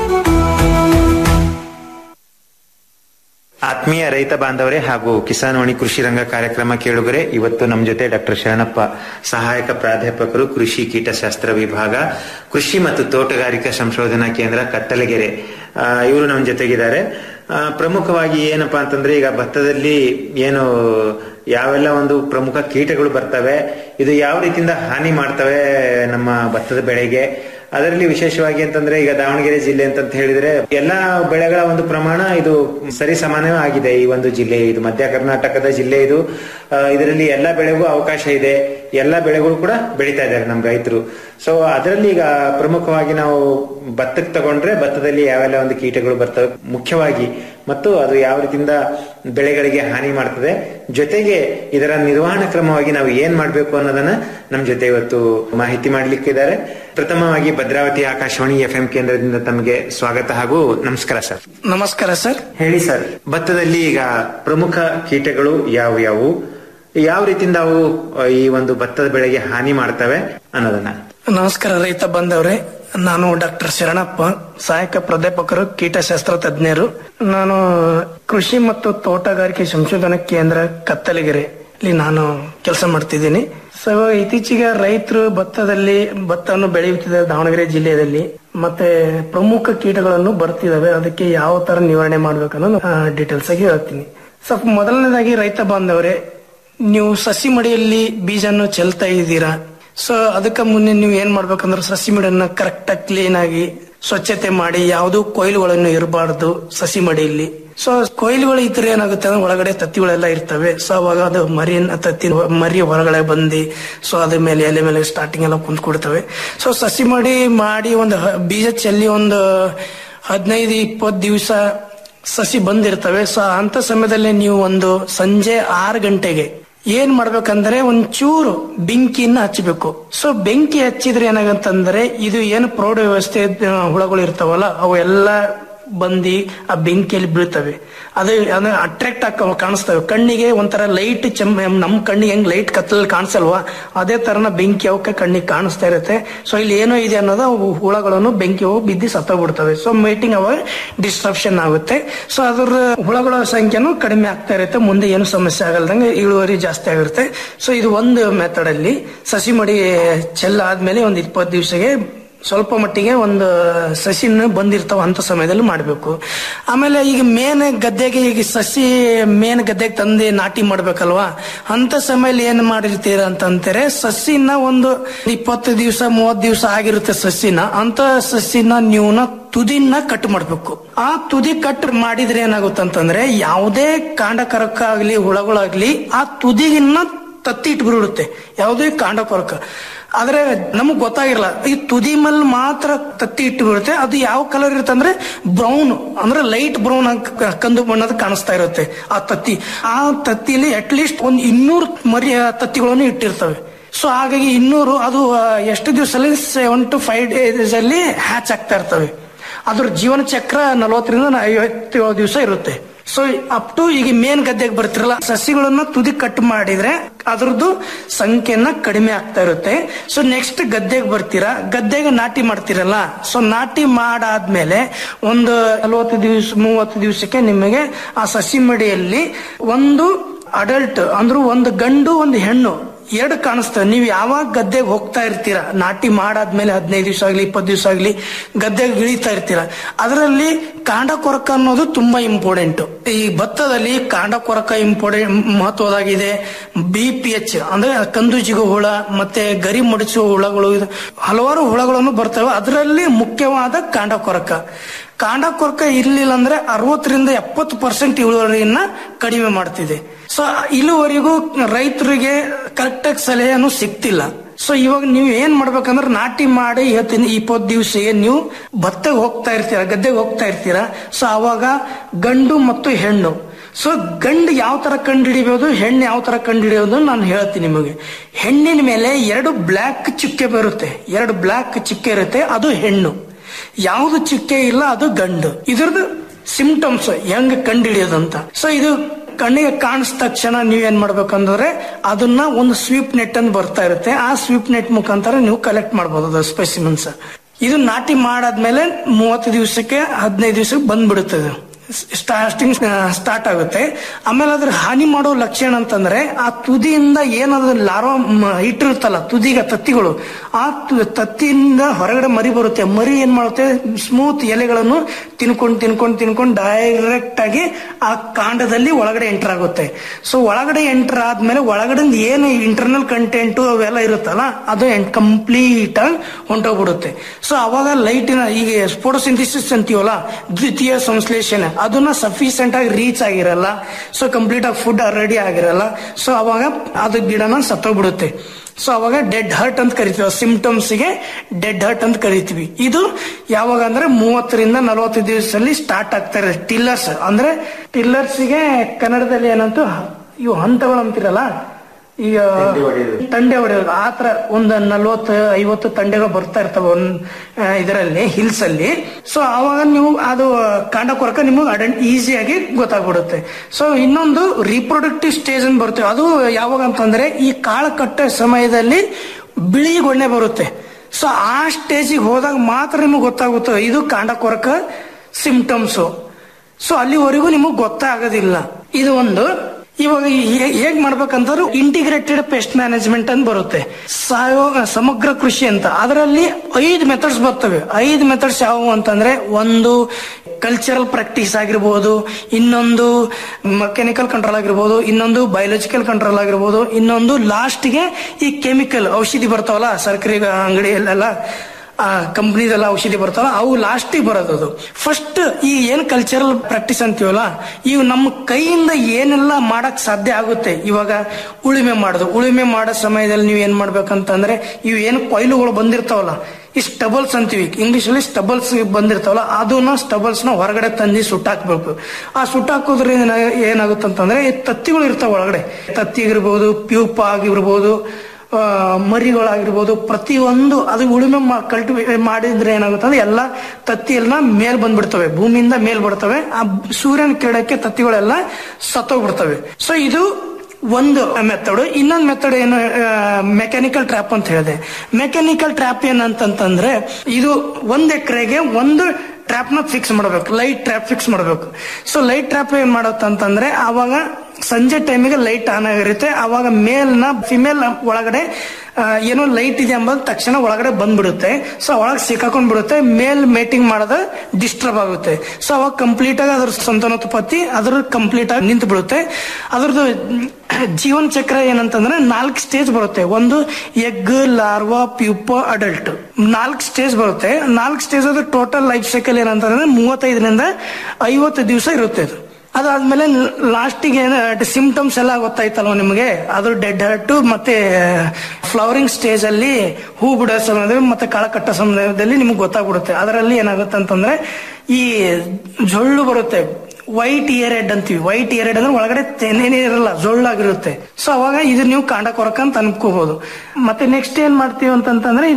ಆತ್ಮೀಯ ರೈತ ಬಾಂಧವರೇ ಹಾಗೂ ಕಿಸಾನ್ವಾಣಿ ಕೃಷಿ ರಂಗ ಕಾರ್ಯಕ್ರಮ ಕೇಳುಗರೆ ಇವತ್ತು ನಮ್ಮ ಜೊತೆ ಡಾಕ್ಟರ್ ಶರಣಪ್ಪ ಸಹಾಯಕ ಪ್ರಾಧ್ಯಾಪಕರು ಕೃಷಿ ಕೀಟಶಾಸ್ತ್ರ ವಿಭಾಗ ಕೃಷಿ ಮತ್ತು ತೋಟಗಾರಿಕಾ ಸಂಶೋಧನಾ ಕೇಂದ್ರ ಕತ್ತಲಗೆರೆ ಆ, ಇವರು ನಮ್ಮ ಜೊತೆಗಿದ್ದಾರೆ ಆ, ಪ್ರಮುಖವಾಗಿ ಏನಪ್ಪಾ ಅಂತಂದ್ರೆ ಈಗ ಭತ್ತದಲ್ಲಿ ಏನು ಯಾವೆಲ್ಲ ಒಂದು ಪ್ರಮುಖ ಕೀಟಗಳು ಬರ್ತವೆ ಇದು ಯಾವ ರೀತಿಯಿಂದ ಹಾನಿ ಮಾಡ್ತವೆ ನಮ್ಮ ಭತ್ತದ ಬೆಳೆಗೆ ಅದರಲ್ಲಿ ವಿಶೇಷವಾಗಿ ಅಂತಂದ್ರೆ ಈಗ ದಾವಣಗೆರೆ ಜಿಲ್ಲೆ ಅಂತ ಹೇಳಿದ್ರೆ ಎಲ್ಲಾ ಬೆಳೆಗಳ ಒಂದು ಪ್ರಮಾಣ ಇದು ಸರಿ ಸಮಾನವೇ ಆಗಿದೆ ಈ ಒಂದು ಜಿಲ್ಲೆ ಇದು ಮಧ್ಯ ಕರ್ನಾಟಕದ ಜಿಲ್ಲೆ ಇದು ಆ, ಇದರಲ್ಲಿ ಎಲ್ಲಾ ಬೆಳೆಗೂ ಅವಕಾಶ ಇದೆ ಎಲ್ಲಾ ಬೆಳೆಗಳು ಕೂಡ ಬೆಳೀತಾ ಇದ್ದಾರೆ ನಮ್ಮ ರೈತರು ಸೊ ಅದರಲ್ಲಿ ಈಗ ಪ್ರಮುಖವಾಗಿ ನಾವು ಭತ್ತಕ್ಕೆ ತಗೊಂಡ್ರೆ ಭತ್ತದಲ್ಲಿ ಯಾವೆಲ್ಲ ಒಂದು ಕೀಟಗಳು ಬರ್ತವೆ ಮುಖ್ಯವಾಗಿ ಮತ್ತು ಅದು ಯಾವ ರೀತಿಯಿಂದ ಬೆಳೆಗಳಿಗೆ ಹಾನಿ ಮಾಡ್ತದೆ ಜೊತೆಗೆ ಇದರ ನಿರ್ವಹಣಾ ಕ್ರಮವಾಗಿ ನಾವು ಏನ್ ಮಾಡ್ಬೇಕು ಅನ್ನೋದನ್ನ ನಮ್ ಜೊತೆ ಇವತ್ತು ಮಾಹಿತಿ ಮಾಡ್ಲಿಕ್ಕಿದ್ದಾರೆ ಪ್ರಥಮವಾಗಿ ಭದ್ರಾವತಿ ಆಕಾಶವಾಣಿ ಎಫ್ ಎಂ ಕೇಂದ್ರದಿಂದ ತಮಗೆ ಸ್ವಾಗತ ಹಾಗೂ ನಮಸ್ಕಾರ ಸರ್ ನಮಸ್ಕಾರ ಸರ್ ಹೇಳಿ ಸರ್ ಭತ್ತದಲ್ಲಿ ಈಗ ಪ್ರಮುಖ ಕೀಟಗಳು ಯಾವ ಯಾವುವು ಯಾವ ರೀತಿಯಿಂದ ಅವು ಆ, ಈ ಒಂದು ಭತ್ತದ ಬೆಳೆಗೆ ಹಾನಿ ಮಾಡ್ತವೆ ಅನ್ನೋದನ್ನ ನಮಸ್ಕಾರ ರೈತ ಬಂದವ್ರೆ ನಾನು ಡಾಕ್ಟರ್ ಶರಣಪ್ಪ ಸಹಾಯಕ ಪ್ರಾಧ್ಯಾಪಕರು ಕೀಟಶಾಸ್ತ್ರ ತಜ್ಞರು ನಾನು ಕೃಷಿ ಮತ್ತು ತೋಟಗಾರಿಕೆ ಸಂಶೋಧನಾ ಕೇಂದ್ರ ಕತ್ತಲಗೆರೆ ಇಲ್ಲಿ ನಾನು ಕೆಲಸ ಮಾಡ್ತಿದ್ದೀನಿ ಸೊ ಇತ್ತೀಚೆಗೆ ರೈತರು ಭತ್ತದಲ್ಲಿ ಭತ್ತವನ್ನು ಬೆಳೆಯುತ್ತಿದ್ದಾರೆ ದಾವಣಗೆರೆ ಜಿಲ್ಲೆಯಲ್ಲಿ ಮತ್ತೆ ಪ್ರಮುಖ ಕೀಟಗಳನ್ನು ಬರ್ತಿದಾವೆ ಅದಕ್ಕೆ ಯಾವ ತರ ನಿವಾರಣೆ ಮಾಡ್ಬೇಕನ್ನೋದು ಡೀಟೇಲ್ಸ್ ಆಗಿ ಹೇಳ್ತೀನಿ ಸೊ ಮೊದಲನೇದಾಗಿ ರೈತ ಬಾಂಧವರೇ ನೀವು ಸಸಿ ಮಡಿಯಲ್ಲಿ ಬೀಜನ್ನು ಚೆಲ್ತಾ ಇದ್ದೀರಾ ಸೊ ಅದಕ್ಕೆ ಮುನ್ನೆ ನೀವು ಏನ್ ಮಾಡ್ಬೇಕಂದ್ರೆ ಸಸಿ ಮಡಿಯನ್ನ ಕರೆಕ್ಟ್ ಆಗಿ ಕ್ಲೀನ್ ಆಗಿ ಸ್ವಚ್ಛತೆ ಮಾಡಿ ಯಾವುದು ಕೊಯ್ಲುಗಳನ್ನು ಇರಬಾರ್ದು ಸಸಿ ಮಡಿಯಲ್ಲಿ ಸೊ ಕೊಯ್ಲುಗಳು ಇದ್ರೆ ಏನಾಗುತ್ತೆ ಅಂದ್ರೆ ಒಳಗಡೆ ತತ್ತಿಗಳೆಲ್ಲ ಇರ್ತವೆ ಸೊ ಅವಾಗ ಅದು ಮರಿಯನ್ನ ತತ್ತಿ ಮರಿ ಹೊರಗಡೆ ಬಂದು ಸೊ ಅದ್ರ ಮೇಲೆ ಎಲೆ ಮೇಲೆ ಸ್ಟಾರ್ಟಿಂಗ್ ಎಲ್ಲ ಕುಂತ್ಕೊಡ್ತವೆ ಸೊ ಸಸಿ ಮಡಿ ಮಾಡಿ ಒಂದು ಹ- ಬೀಜ ಚೆಲ್ಲಿ ಒಂದು ಹದಿನೈದು ಇಪ್ಪತ್ತು ದಿವಸ ಸಸಿ ಬಂದಿರ್ತವೆ ಸೊ ಅಂತ ಸಮಯದಲ್ಲಿ ನೀವು ಒಂದು ಸಂಜೆ ಆರು ಗಂಟೆಗೆ ಏನ್ ಮಾಡ್ಬೇಕಂದ್ರೆ ಒಂಚೂರು ಬೆಂಕಿಯನ್ನ ಹಚ್ಚಬೇಕು ಸೊ ಬೆಂಕಿ ಹಚ್ಚಿದ್ರೆ ಏನಾಗತ್ತಂದ್ರೆ ಇದು ಏನು ಪ್ರೌಢ ವ್ಯವಸ್ಥೆ ಆ, ಹುಳಗಳು ಇರ್ತಾವಲ್ಲ ಅವು ಎಲ್ಲ ಬಂದು ಆ ಬೆಂಕಿಯಲ್ಲಿ ಬೀಳ್ತವೆ ಅದು ಅದು ಅಟ್ರಾಕ್ಟ್ ಆಗ ಕಾಣಿಸ್ತವೆ ಕಣ್ಣಿಗೆ ಒಂಥರ ಲೈಟ್ ಚೆಮ್ ನಮ್ ಕಣ್ಣಿಗೆ ಹೆಂಗ್ ಲೈಟ್ ಕತ್ತಲಲ್ಲಿ ಕಾಣಿಸಲ್ವಾ ಅದೇ ತರನ ಬೆಂಕಿ ಅವಕ್ಕೆ ಕಣ್ಣಿಗೆ ಕಾಣಿಸ್ತಾ ಇರುತ್ತೆ ಸೊ ಇಲ್ಲಿ ಏನೋ ಇದೆ ಅನ್ನೋದು ಅವು ಹುಳಗಳನ್ನು ಬೆಂಕಿ ಹೋಗಿ ಬಿದ್ದು ಸತ್ತೋಗ್ಬಿಡ್ತವೆ ಸೊ ಮೀಟಿಂಗ್ ಅವಾಗ ಡಿಸ್ಟ್ರಪ್ಷನ್ ಆಗುತ್ತೆ ಸೊ ಅದ್ರ ಹುಳಗಳ ಸಂಖ್ಯೆನೂ ಕಡಿಮೆ ಆಗ್ತಾ ಇರುತ್ತೆ ಮುಂದೆ ಏನು ಸಮಸ್ಯೆ ಆಗಲ್ದಂಗೆ ಇಳುವರಿ ಜಾಸ್ತಿ ಆಗಿರುತ್ತೆ ಸೊ ಇದು ಒಂದು ಮೆಥಡ್ ಅಲ್ಲಿ ಸಸಿ ಮಡಿ ಚೆಲ್ಲ ಆದ್ಮೇಲೆ ಒಂದು ಇಪ್ಪತ್ತು ದಿವಸಗೆ ಸ್ವಲ್ಪ ಮಟ್ಟಿಗೆ ಒಂದು ಸಸಿನ ಬಂದಿರ್ತಾವ ಅಂತ ಸಮಯದಲ್ಲಿ ಮಾಡಬೇಕು ಆಮೇಲೆ ಈಗ ಮೇನ್ ಗದ್ದೆಗೆ ಈಗ ಸಸಿ ಮೇನ್ ಗದ್ದೆಗೆ ತಂದು ನಾಟಿ ಮಾಡ್ಬೇಕಲ್ವಾ ಅಂತ ಸಮಯದಲ್ಲಿ ಏನ್ ಮಾಡಿರ್ತೀರ ಅಂತಂತಾರೆ ಸಸಿನ ಒಂದು ಇಪ್ಪತ್ತು ದಿವಸ ಮೂವತ್ತು ದಿವಸ ಆಗಿರುತ್ತೆ ಸಸಿನ ಅಂತ ಸಸಿನ ನೀವ್ನ ತುದಿನ ಕಟ್ ಮಾಡ್ಬೇಕು ಆ ತುದಿ ಕಟ್ ಮಾಡಿದ್ರೆ ಏನಾಗುತ್ತೆ ಅಂತಂದ್ರೆ ಯಾವುದೇ ಕಾಂಡ ಕರಕ ಆಗ್ಲಿ ಹುಳಗಳಾಗ್ಲಿ ಆ ತುದಿಗಿನ್ನ ತತ್ತಿ ಇಟ್ಬಿಡುತ್ತೆ ಯಾವುದೇ ಕಾಂಡ ಕೊರಕ ಆದ್ರೆ ನಮಗ್ ಗೊತ್ತಾಗಿರಲ್ಲ ಈ ತುದಿ ಮೇಲೆ ಮಾತ್ರ ತತ್ತಿ ಇಟ್ಟು ಬಿಡುತ್ತೆ ಅದು ಯಾವ ಕಲರ್ ಇರುತ್ತೆ ಅಂದ್ರೆ ಬ್ರೌನ್ ಅಂದ್ರೆ ಲೈಟ್ ಬ್ರೌನ್ ಕಂದು ಬಣ್ಣದ ಕಾಣಿಸ್ತಾ ಇರುತ್ತೆ ಆ ತತ್ತಿ ಆ ತತ್ತಿಲಿ ಅಟ್ ಲೀಸ್ಟ್ ಒಂದ್ ಇನ್ನೂರು ಮರಿ ತತ್ತಿಗಳನ್ನು ಇಟ್ಟಿರ್ತವೆ ಸೊ ಹಾಗಾಗಿ ಇನ್ನೂರು ಅದು ಆ, ಎಷ್ಟು ದಿವಸದಲ್ಲಿ ಸೆವೆನ್ ಟು ಫೈವ್ ಡೇಸ್ ಅಲ್ಲಿ ಹ್ಯಾಚ್ ಆಗ್ತಾ ಇರ್ತವೆ ಅದ್ರ ಜೀವನ ಚಕ್ರ ನಲವತ್ತರಿಂದ ಐವತ್ತೇಳು ದಿವಸ ಇರುತ್ತೆ ಸೊ ಅಪ್ ಟು ಈಗ ಮೇನ್ ಗದ್ದೆಗೆ ಬರ್ತಿರಲ್ಲ ಸಸಿಗಳನ್ನ ತುದಿ ಕಟ್ ಮಾಡಿದ್ರೆ ಅದ್ರದ್ದು ಸಂಖ್ಯೆನ ಕಡಿಮೆ ಆಗ್ತಾ ಇರುತ್ತೆ ಸೊ ನೆಕ್ಸ್ಟ್ ಗದ್ದೆಗೆ ಬರ್ತೀರಾ ಗದ್ದೆಗೆ ನಾಟಿ ಮಾಡ್ತಿರಲ್ಲ ಸೊ ನಾಟಿ ಮಾಡಾದ್ಮೇಲೆ ಒಂದು ನಲವತ್ತು ದಿವಸ ಮೂವತ್ತು ದಿವಸಕ್ಕೆ ನಿಮಗೆ ಆ ಸಸಿ ಮಡಿಯಲ್ಲಿ ಒಂದು ಅಡಲ್ಟ್ ಅಂದ್ರೂ ಒಂದು ಗಂಡು ಒಂದು ಹೆಣ್ಣು ಎರಡು ಕಾಣಿಸ್ತವೆ ನೀವು ಯಾವಾಗ ಗದ್ದೆಗೆ ಹೋಗ್ತಾ ಇರ್ತೀರಾ ನಾಟಿ ಮಾಡಾದ್ಮೇಲೆ ಹದಿನೈದು ದಿವಸ ಆಗ್ಲಿ ಇಪ್ಪತ್ತು ದಿವಸ ಆಗ್ಲಿ ಗದ್ದೆಗೆ ಇಳಿತಾ ಇರ್ತೀರಾ ಅದರಲ್ಲಿ ಕಾಂಡ ಕೊರಕ ಅನ್ನೋದು ತುಂಬಾ ಇಂಪಾರ್ಟೆಂಟ್ ಈ ಭತ್ತದಲ್ಲಿ ಕಾಂಡ ಕೊರಕ ಇಂಪಾರ್ಟೆಂಟ್ ಮಹತ್ವದಾಗಿದೆ ಬಿ ಪಿ ಎಚ್ ಅಂದ್ರೆ ಕಂದು ಜಿಗೋ ಹುಳ ಮತ್ತೆ ಗರಿ ಮಡಚುವ ಹುಳಗಳು ಇದು ಹಲವಾರು ಹುಳಗಳನ್ನು ಬರ್ತವೆ ಅದರಲ್ಲಿ ಮುಖ್ಯವಾದ ಕಾಂಡ ಕೊರಕ ಕಾಂಡ ಕೊರಕ ಇರ್ಲಿಲ್ಲ ಅಂದ್ರೆ ಅರವತ್ತರಿಂದ ಎಪ್ಪತ್ತು ಪರ್ಸೆಂಟ್ ಇಳುವರಿಯನ್ನ ಕಡಿಮೆ ಮಾಡ್ತಿದೆ ಸೊ ಇಳುವರಿಗೂ ರೈತರಿಗೆ ಕರೆಕ್ಟಾಗಿ ಸಲಹೆಯನ್ನು ಸಿಗ್ತಿಲ್ಲ ಸೊ ಇವಾಗ ನೀವು ಏನ್ ಮಾಡ್ಬೇಕಂದ್ರೆ ನಾಟಿ ಮಾಡಿ ಇವತ್ತಿನ ಇಪ್ಪತ್ತು ದಿವಸ ನೀವು ಭತ್ತಕ್ಕೆ ಹೋಗ್ತಾ ಇರ್ತೀರಾ ಗದ್ದೆಗೆ ಹೋಗ್ತಾ ಇರ್ತೀರಾ ಸೊ ಅವಾಗ ಗಂಡು ಮತ್ತು ಹೆಣ್ಣು ಸೊ ಗಂಡು ಯಾವ ತರ ಕಂಡುಹಿಡಿಯೋದು ಹೆಣ್ಣು ಯಾವ ತರ ಕಂಡುಹಿಡಿಯೋದು ನಾನು ಹೇಳ್ತೀನಿ ನಿಮಗೆ ಹೆಣ್ಣಿನ ಮೇಲೆ ಎರಡು ಬ್ಲ್ಯಾಕ್ ಚುಕ್ಕೆ ಬರುತ್ತೆ ಎರಡು ಬ್ಲ್ಯಾಕ್ ಚುಕ್ಕೆ ಇರುತ್ತೆ ಅದು ಹೆಣ್ಣು ಯಾವುದು ಚುಕ್ಕೆ ಇಲ್ಲ ಅದು ಗಂಡು ಇದ್ರದ್ದು ಸಿಂಪ್ಟಮ್ಸ್ ಹೆಂಗ್ ಕಂಡುಹಿಡಿಯೋದು ಅಂತ ಸೊ ಇದು ಕಣ್ಣಿಗೆ ಕಾಣಿಸಿದ ತಕ್ಷಣ ನೀವ್ ಏನ್ ಮಾಡ್ಬೇಕಂದ್ರೆ ಅದನ್ನ ಒಂದು ಸ್ವೀಪ್ ನೆಟ್ ಅಂತ ಬರ್ತಾ ಇರುತ್ತೆ ಆ ಸ್ವೀಪ್ ನೆಟ್ ಮುಖಾಂತರ ನೀವು ಕಲೆಕ್ಟ್ ಮಾಡಬಹುದು ಸ್ಪೆಸಿಮೆನ್ಸ್ ಇದು ನಾಟಿ ಮಾಡಾದ್ಮೇಲೆ ಮೂವತ್ತು ದಿವಸಕ್ಕೆ ಹದಿನೈದು ದಿವಸಕ್ಕೆ ಬಂದ್ಬಿಡುತ್ತದೆ ಸ್ಟಾರ್ಟಿಂಗ್ ಸ್ಟಾರ್ಟ್ ಆಗುತ್ತೆ ಆಮೇಲೆ ಅದ್ರ ಹಾನಿ ಮಾಡೋ ಲಕ್ಷಣ ಅಂತಂದ್ರೆ ಆ ತುದಿಯಿಂದ ಏನಾದ್ರು ಲಾರ್ವಾ ಮ- ಇಟ್ಟಿರುತ್ತಲ್ಲ ತುದಿಗ ತತ್ತಿಗಳು ಆ ತು- ತತ್ತಿಯಿಂದ ಹೊರಗಡೆ ಮರಿ ಬರುತ್ತೆ ಮರಿ ಏನ್ ಮಾಡುತ್ತೆ ಸ್ಮೂತ್ ಎಲೆಗಳನ್ನು ತಿನ್ಕೊಂಡು ತಿನ್ಕೊಂಡು ತಿನ್ಕೊಂಡು ಡೈರೆಕ್ಟ್ ಆಗಿ ಆ ಕಾಂಡದಲ್ಲಿ ಒಳಗಡೆ ಎಂಟರ್ ಆಗುತ್ತೆ ಸೊ ಒಳಗಡೆ ಎಂಟರ್ ಆದ್ಮೇಲೆ ಒಳಗಡೆ ಏನು ಇಂಟರ್ನಲ್ ಕಂಟೆಂಟ್ ಅವೆಲ್ಲ ಇರುತ್ತಲ್ಲ ಅದು ಕಂಪ್ಲೀಟ್ ಆಗಿ ಹೊಂಟೋಗ್ಬಿಡುತ್ತೆ ಸೊ ಅವಾಗ ಲೈಟಿನ ಈಗ ಫೋಟೋಸಿಂಥಿಸಿಸ್ ಅಂತೀವಲ್ಲ ದ್ವಿತೀಯ ಸಂಶ್ಲೇಷಣೆ ಅದನ್ನ ಸಫಿಶಿಯಂಟ್ ಆಗಿ ರೀಚ್ ಆಗಿರಲ್ಲ ಸೊ ಕಂಪ್ಲೀಟ್ ಆಗಿ ಫುಡ್ ರೆಡಿ ಆಗಿರಲ್ಲ ಸೊ ಅವಾಗ ಅದು ಗಿಡನ ಸತ್ತೋಗ್ಬಿಡುತ್ತೆ ಸೊ ಅವಾಗ ಡೆಡ್ ಹರ್ಟ್ ಅಂತ ಕರಿತೀವಿ ಸಿಂಪ್ಟಮ್ಸ್ ಗೆ ಡೆಡ್ ಹರ್ಟ್ ಅಂತ ಕರಿತೀವಿ ಇದು ಯಾವಾಗ ಅಂದ್ರೆ ಮೂವತ್ತರಿಂದ ನಲವತ್ತು ದಿವಸದಲ್ಲಿ ಸ್ಟಾರ್ಟ್ ಆಗ್ತಾ ಇದೆ ಟಿಲ್ಲರ್ಸ್ ಅಂದ್ರೆ ಟಿಲ್ಲರ್ಸ್ ಗೆ ಕನ್ನಡದಲ್ಲಿ ಏನಂತ ಇವು ಹಂತಗಳು ಅಂತಿರಲ್ಲ ಈಗ ತಂಡೆ ಹೊಡೆಯೋದು ಆ ತರ ಒಂದು ನಲ್ವತ್ತು ಐವತ್ತು ತಂಡೆಗಳು ಬರ್ತಾ ಇರ್ತವೆ ಒಂದ್ ಇದರಲ್ಲಿ ಹಿಲ್ಸ್ ಅಲ್ಲಿ ಸೊ ಅವಾಗ ನೀವು ಅದು ಕಾಂಡ ಕೊರಕ ನಿಮಗೆ ಅಡೆಂಟ್ ಈಸಿಯಾಗಿ ಗೊತ್ತಾಗ್ಬಿಡುತ್ತೆ ಸೊ ಇನ್ನೊಂದು ರಿಪ್ರೊಡಕ್ಟಿವ್ ಸ್ಟೇಜ್ ಅಂತ ಬರ್ತೇವೆ ಅದು ಯಾವಾಗ ಅಂತಂದ್ರೆ ಈ ಕಾಳು ಕಟ್ಟೋ ಸಮಯದಲ್ಲಿ ಬಿಳಿ ಗೊಣ್ಣೆ ಬರುತ್ತೆ ಸೊ ಆ ಸ್ಟೇಜಿಗೆ ಹೋದಾಗ ಮಾತ್ರ ನಿಮಗೆ ಗೊತ್ತಾಗುತ್ತೆ ಇದು ಕಾಂಡ ಕೊರಕ ಸಿಂಪ್ಟಮ್ಸ್ ಸೊ ಅಲ್ಲಿವರೆಗೂ ನಿಮಗೆ ಗೊತ್ತಾಗೋದಿಲ್ಲ ಇದು ಒಂದು ಇವಾಗ ಹೇ- ಹೇಗ್ ಮಾಡ್ಬೇಕಂತಂದ್ರೆ ಇಂಟಿಗ್ರೇಟೆಡ್ ಪೆಸ್ಟ್ ಮ್ಯಾನೇಜ್ಮೆಂಟ್ ಅಂತ ಬರುತ್ತೆ ಸಾವಯವ ಸಮಗ್ರ ಕೃಷಿ ಅಂತ ಅದರಲ್ಲಿ ಐದು ಮೆಥಡ್ಸ್ ಬರ್ತವೆ ಐದು ಮೆಥಡ್ಸ್ ಯಾವುವು ಅಂತಂದ್ರೆ ಒಂದು ಕಲ್ಚರಲ್ ಪ್ರಾಕ್ಟೀಸ್ ಆಗಿರ್ಬೋದು ಇನ್ನೊಂದು ಮೆಕ್ಯಾನಿಕಲ್ ಕಂಟ್ರೋಲ್ ಆಗಿರ್ಬೋದು ಇನ್ನೊಂದು ಬಯೋಲಜಿಕಲ್ ಕಂಟ್ರೋಲ್ ಆಗಿರ್ಬೋದು ಇನ್ನೊಂದು ಲಾಸ್ಟ್ಗೆ ಈ ಕೆಮಿಕಲ್ ಔಷಧಿ ಬರ್ತಾವಲ್ಲ ಸರ್ಕಾರಿ ಅಂಗಡಿಯಲ್ಲೆಲ್ಲ ಕಂಪ್ನಿದೆಲ್ಲ ಔಷಧಿ ಬರ್ತಾವಲ್ಲ ಅವು ಲಾಸ್ಟಿಗೆ ಬರೋದು ಅದು ಫಸ್ಟ್ ಈ ಏನ್ ಕಲ್ಚರಲ್ ಪ್ರಾಕ್ಟೀಸ್ ಅಂತೀವಲ್ಲ ಇವು ನಮ್ಮ ಕೈಯಿಂದ ಏನೆಲ್ಲ ಮಾಡಕ್ ಸಾಧ್ಯ ಆಗುತ್ತೆ ಇವಾಗ ಉಳುಮೆ ಮಾಡೋದು ಉಳುಮೆ ಮಾಡೋ ಸಮಯದಲ್ಲಿ ನೀವು ಏನ್ ಮಾಡ್ಬೇಕಂತಂದ್ರೆ ಇವು ಏನು ಕೊಯ್ಲುಗಳು ಬಂದಿರ್ತಾವಲ್ಲ ಈ ಸ್ಟಬಲ್ಸ್ ಅಂತೀವಿ ಇಂಗ್ಲಿಷ್ ಅಲ್ಲಿ ಸ್ಟಬಲ್ಸ್ ಬಂದಿರ್ತಾವಲ್ಲ ಅದನ್ನ ಸ್ಟಬಲ್ಸ್ ನ ಹೊರಗಡೆ ತಂದು ಸುಟ್ಟಾಕ್ಬೇಕು ಆ ಸುಟ್ಟಾಕೋದ್ರಿಂದ ಏನಾಗುತ್ತೆ ಅಂತಂದ್ರೆ ಈ ತತ್ತಿಗಳು ಇರ್ತಾವ ಒಳಗಡೆ ತತ್ತಿ ಆಗಿರ್ಬೋದು ಪ್ಯೂಪ ಆಗಿರ್ಬೋದು ಆ, ಮರಿಗಳಾಗಿರ್ಬೋದು ಪ್ರತಿಯೊಂದು ಅದು ಉಳುಮೆ ಕಲ್ಟಿವೇಟ್ ಮಾಡಿದ್ರೆ ಏನಾಗುತ್ತೆ ಅಂದ್ರೆ ಎಲ್ಲ ತತ್ತಿ ಎಲ್ಲ ಮೇಲ್ ಬಂದ್ಬಿಡ್ತವೆ ಭೂಮಿಯಿಂದ ಮೇಲ್ ಬರ್ತವೆ ಆ ಸೂರ್ಯನ ಕಿರಣಕ್ಕೆ ತತ್ತಿಗಳೆಲ್ಲ ಸತ್ತೋಗ್ಬಿಡ್ತವೆ ಸೊ ಇದು ಒಂದು ಮೆಥಡ್ ಇನ್ನೊಂದು ಮೆಥಡ್ ಏನು ಮೆಕ್ಯಾನಿಕಲ್ ಟ್ರ್ಯಾಪ್ ಅಂತ ಹೇಳಿದೆ ಮೆಕ್ಯಾನಿಕಲ್ ಟ್ರ್ಯಾಪ್ ಏನಂತಂತಂದ್ರೆ ಇದು ಒಂದ್ ಎಕರೆಗೆ ಒಂದು ಟ್ರ್ಯಾಪ್ ನ ಫಿಕ್ಸ್ ಮಾಡಬೇಕು ಲೈಟ್ ಟ್ರ್ಯಾಪ್ ಫಿಕ್ಸ್ ಮಾಡಬೇಕು ಸೊ ಲೈಟ್ ಟ್ರ್ಯಾಪ್ ಏನ್ ಮಾಡತ್ತಂತಂದ್ರೆ ಅವಾಗ ಸಂಜೆ ಟೈಮಿಗೆ ಲೈಟ್ ಆನ್ ಆಗಿರುತ್ತೆ ಅವಾಗ ಮೇಲ್ನ ಫಿಮೇಲ್ ಒಳಗಡೆ ಆ, ಏನೋ ಲೈಟ್ ಇದೆ ಎಂಬುದು ತಕ್ಷಣ ಒಳಗಡೆ ಬಂದ್ಬಿಡುತ್ತೆ ಸೊ ಒಳಗೆ ಸಿಕ್ಕಾಕೊಂಡ್ ಬಿಡುತ್ತೆ ಮೇಲ್ ಮೇಟಿಂಗ್ ಮಾಡೋದು ಡಿಸ್ಟರ್ಬ್ ಆಗುತ್ತೆ ಸೊ ಅವಾಗ ಕಂಪ್ಲೀಟ್ ಆಗಿ ಅದ್ರ ಸಂತಾನೋತ್ಪತ್ತಿ ಅದ್ರ ಕಂಪ್ಲೀಟ್ ಆಗಿ ನಿಂತು ಬಿಡುತ್ತೆ ಅದ್ರದ್ದು ಜೀವನ ಚಕ್ರ ಏನಂತಂದ್ರೆ ನಾಲ್ಕು ಸ್ಟೇಜ್ ಬರುತ್ತೆ ಒಂದು ಎಗ್ ಲಾರ್ವಾ ಪ್ಯೂಪ ಅಡಲ್ಟ್ ನಾಲ್ಕು ಸ್ಟೇಜ್ ಬರುತ್ತೆ ನಾಲ್ಕು ಸ್ಟೇಜ್ ಅದು ಟೋಟಲ್ ಲೈಫ್ ಸೈಕಲ್ ಏನಂತಂದ್ರೆ ಮೂವತ್ತೈದರಿಂದ ಐವತ್ತು ದಿವಸ ಇರುತ್ತೆ ಅದು ಅದಾದ್ಮೇಲೆ ಲಾಸ್ಟಿಗೆ ಸಿಂಪ್ಟಮ್ಸ್ ಎಲ್ಲ ಗೊತ್ತಾಯ್ತಲ್ವ ನಿಮಗೆ ಅದು ಡೆಡ್ ಹರ್ಟ್ ಮತ್ತೆ ಫ್ಲವರಿಂಗ್ ಸ್ಟೇಜ್ ಅಲ್ಲಿ ಹೂ ಬಿಡೋ ಸಮಯದಲ್ಲಿ ಮತ್ತೆ ಕಾಳ ಕಟ್ಟೋ ಸಮಯದಲ್ಲಿ ನಿಮ್ಗೆ ಗೊತ್ತಾಗ್ಬಿಡುತ್ತೆ ಅದರಲ್ಲಿ ಏನಾಗುತ್ತೆ ಅಂತಂದ್ರೆ ಈ ಜೊಳ್ಳು ಬರುತ್ತೆ ವೈಟ್ ಇಯರ್ ಹೆಡ್ ಅಂತೀವಿ ವೈಟ್ ಇಯರ್ ಹೆಡ್ ಅಂದ್ರೆ ಒಳಗಡೆ ತೆನೇನೇ ಇರಲ್ಲ ಜೊಳ್ಳಾಗಿರುತ್ತೆ ಸೊ ಅವಾಗ ಇದು ನೀವು ಕಾಂಡ ಕೊರಕ ಅಂತ ಅನ್ಕೋಬಹುದು ಮತ್ತೆ ನೆಕ್ಸ್ಟ್ ಏನ್ ಮಾಡ್ತೀವಿ ಅಂತಂತಂದ್ರೆ ಇದು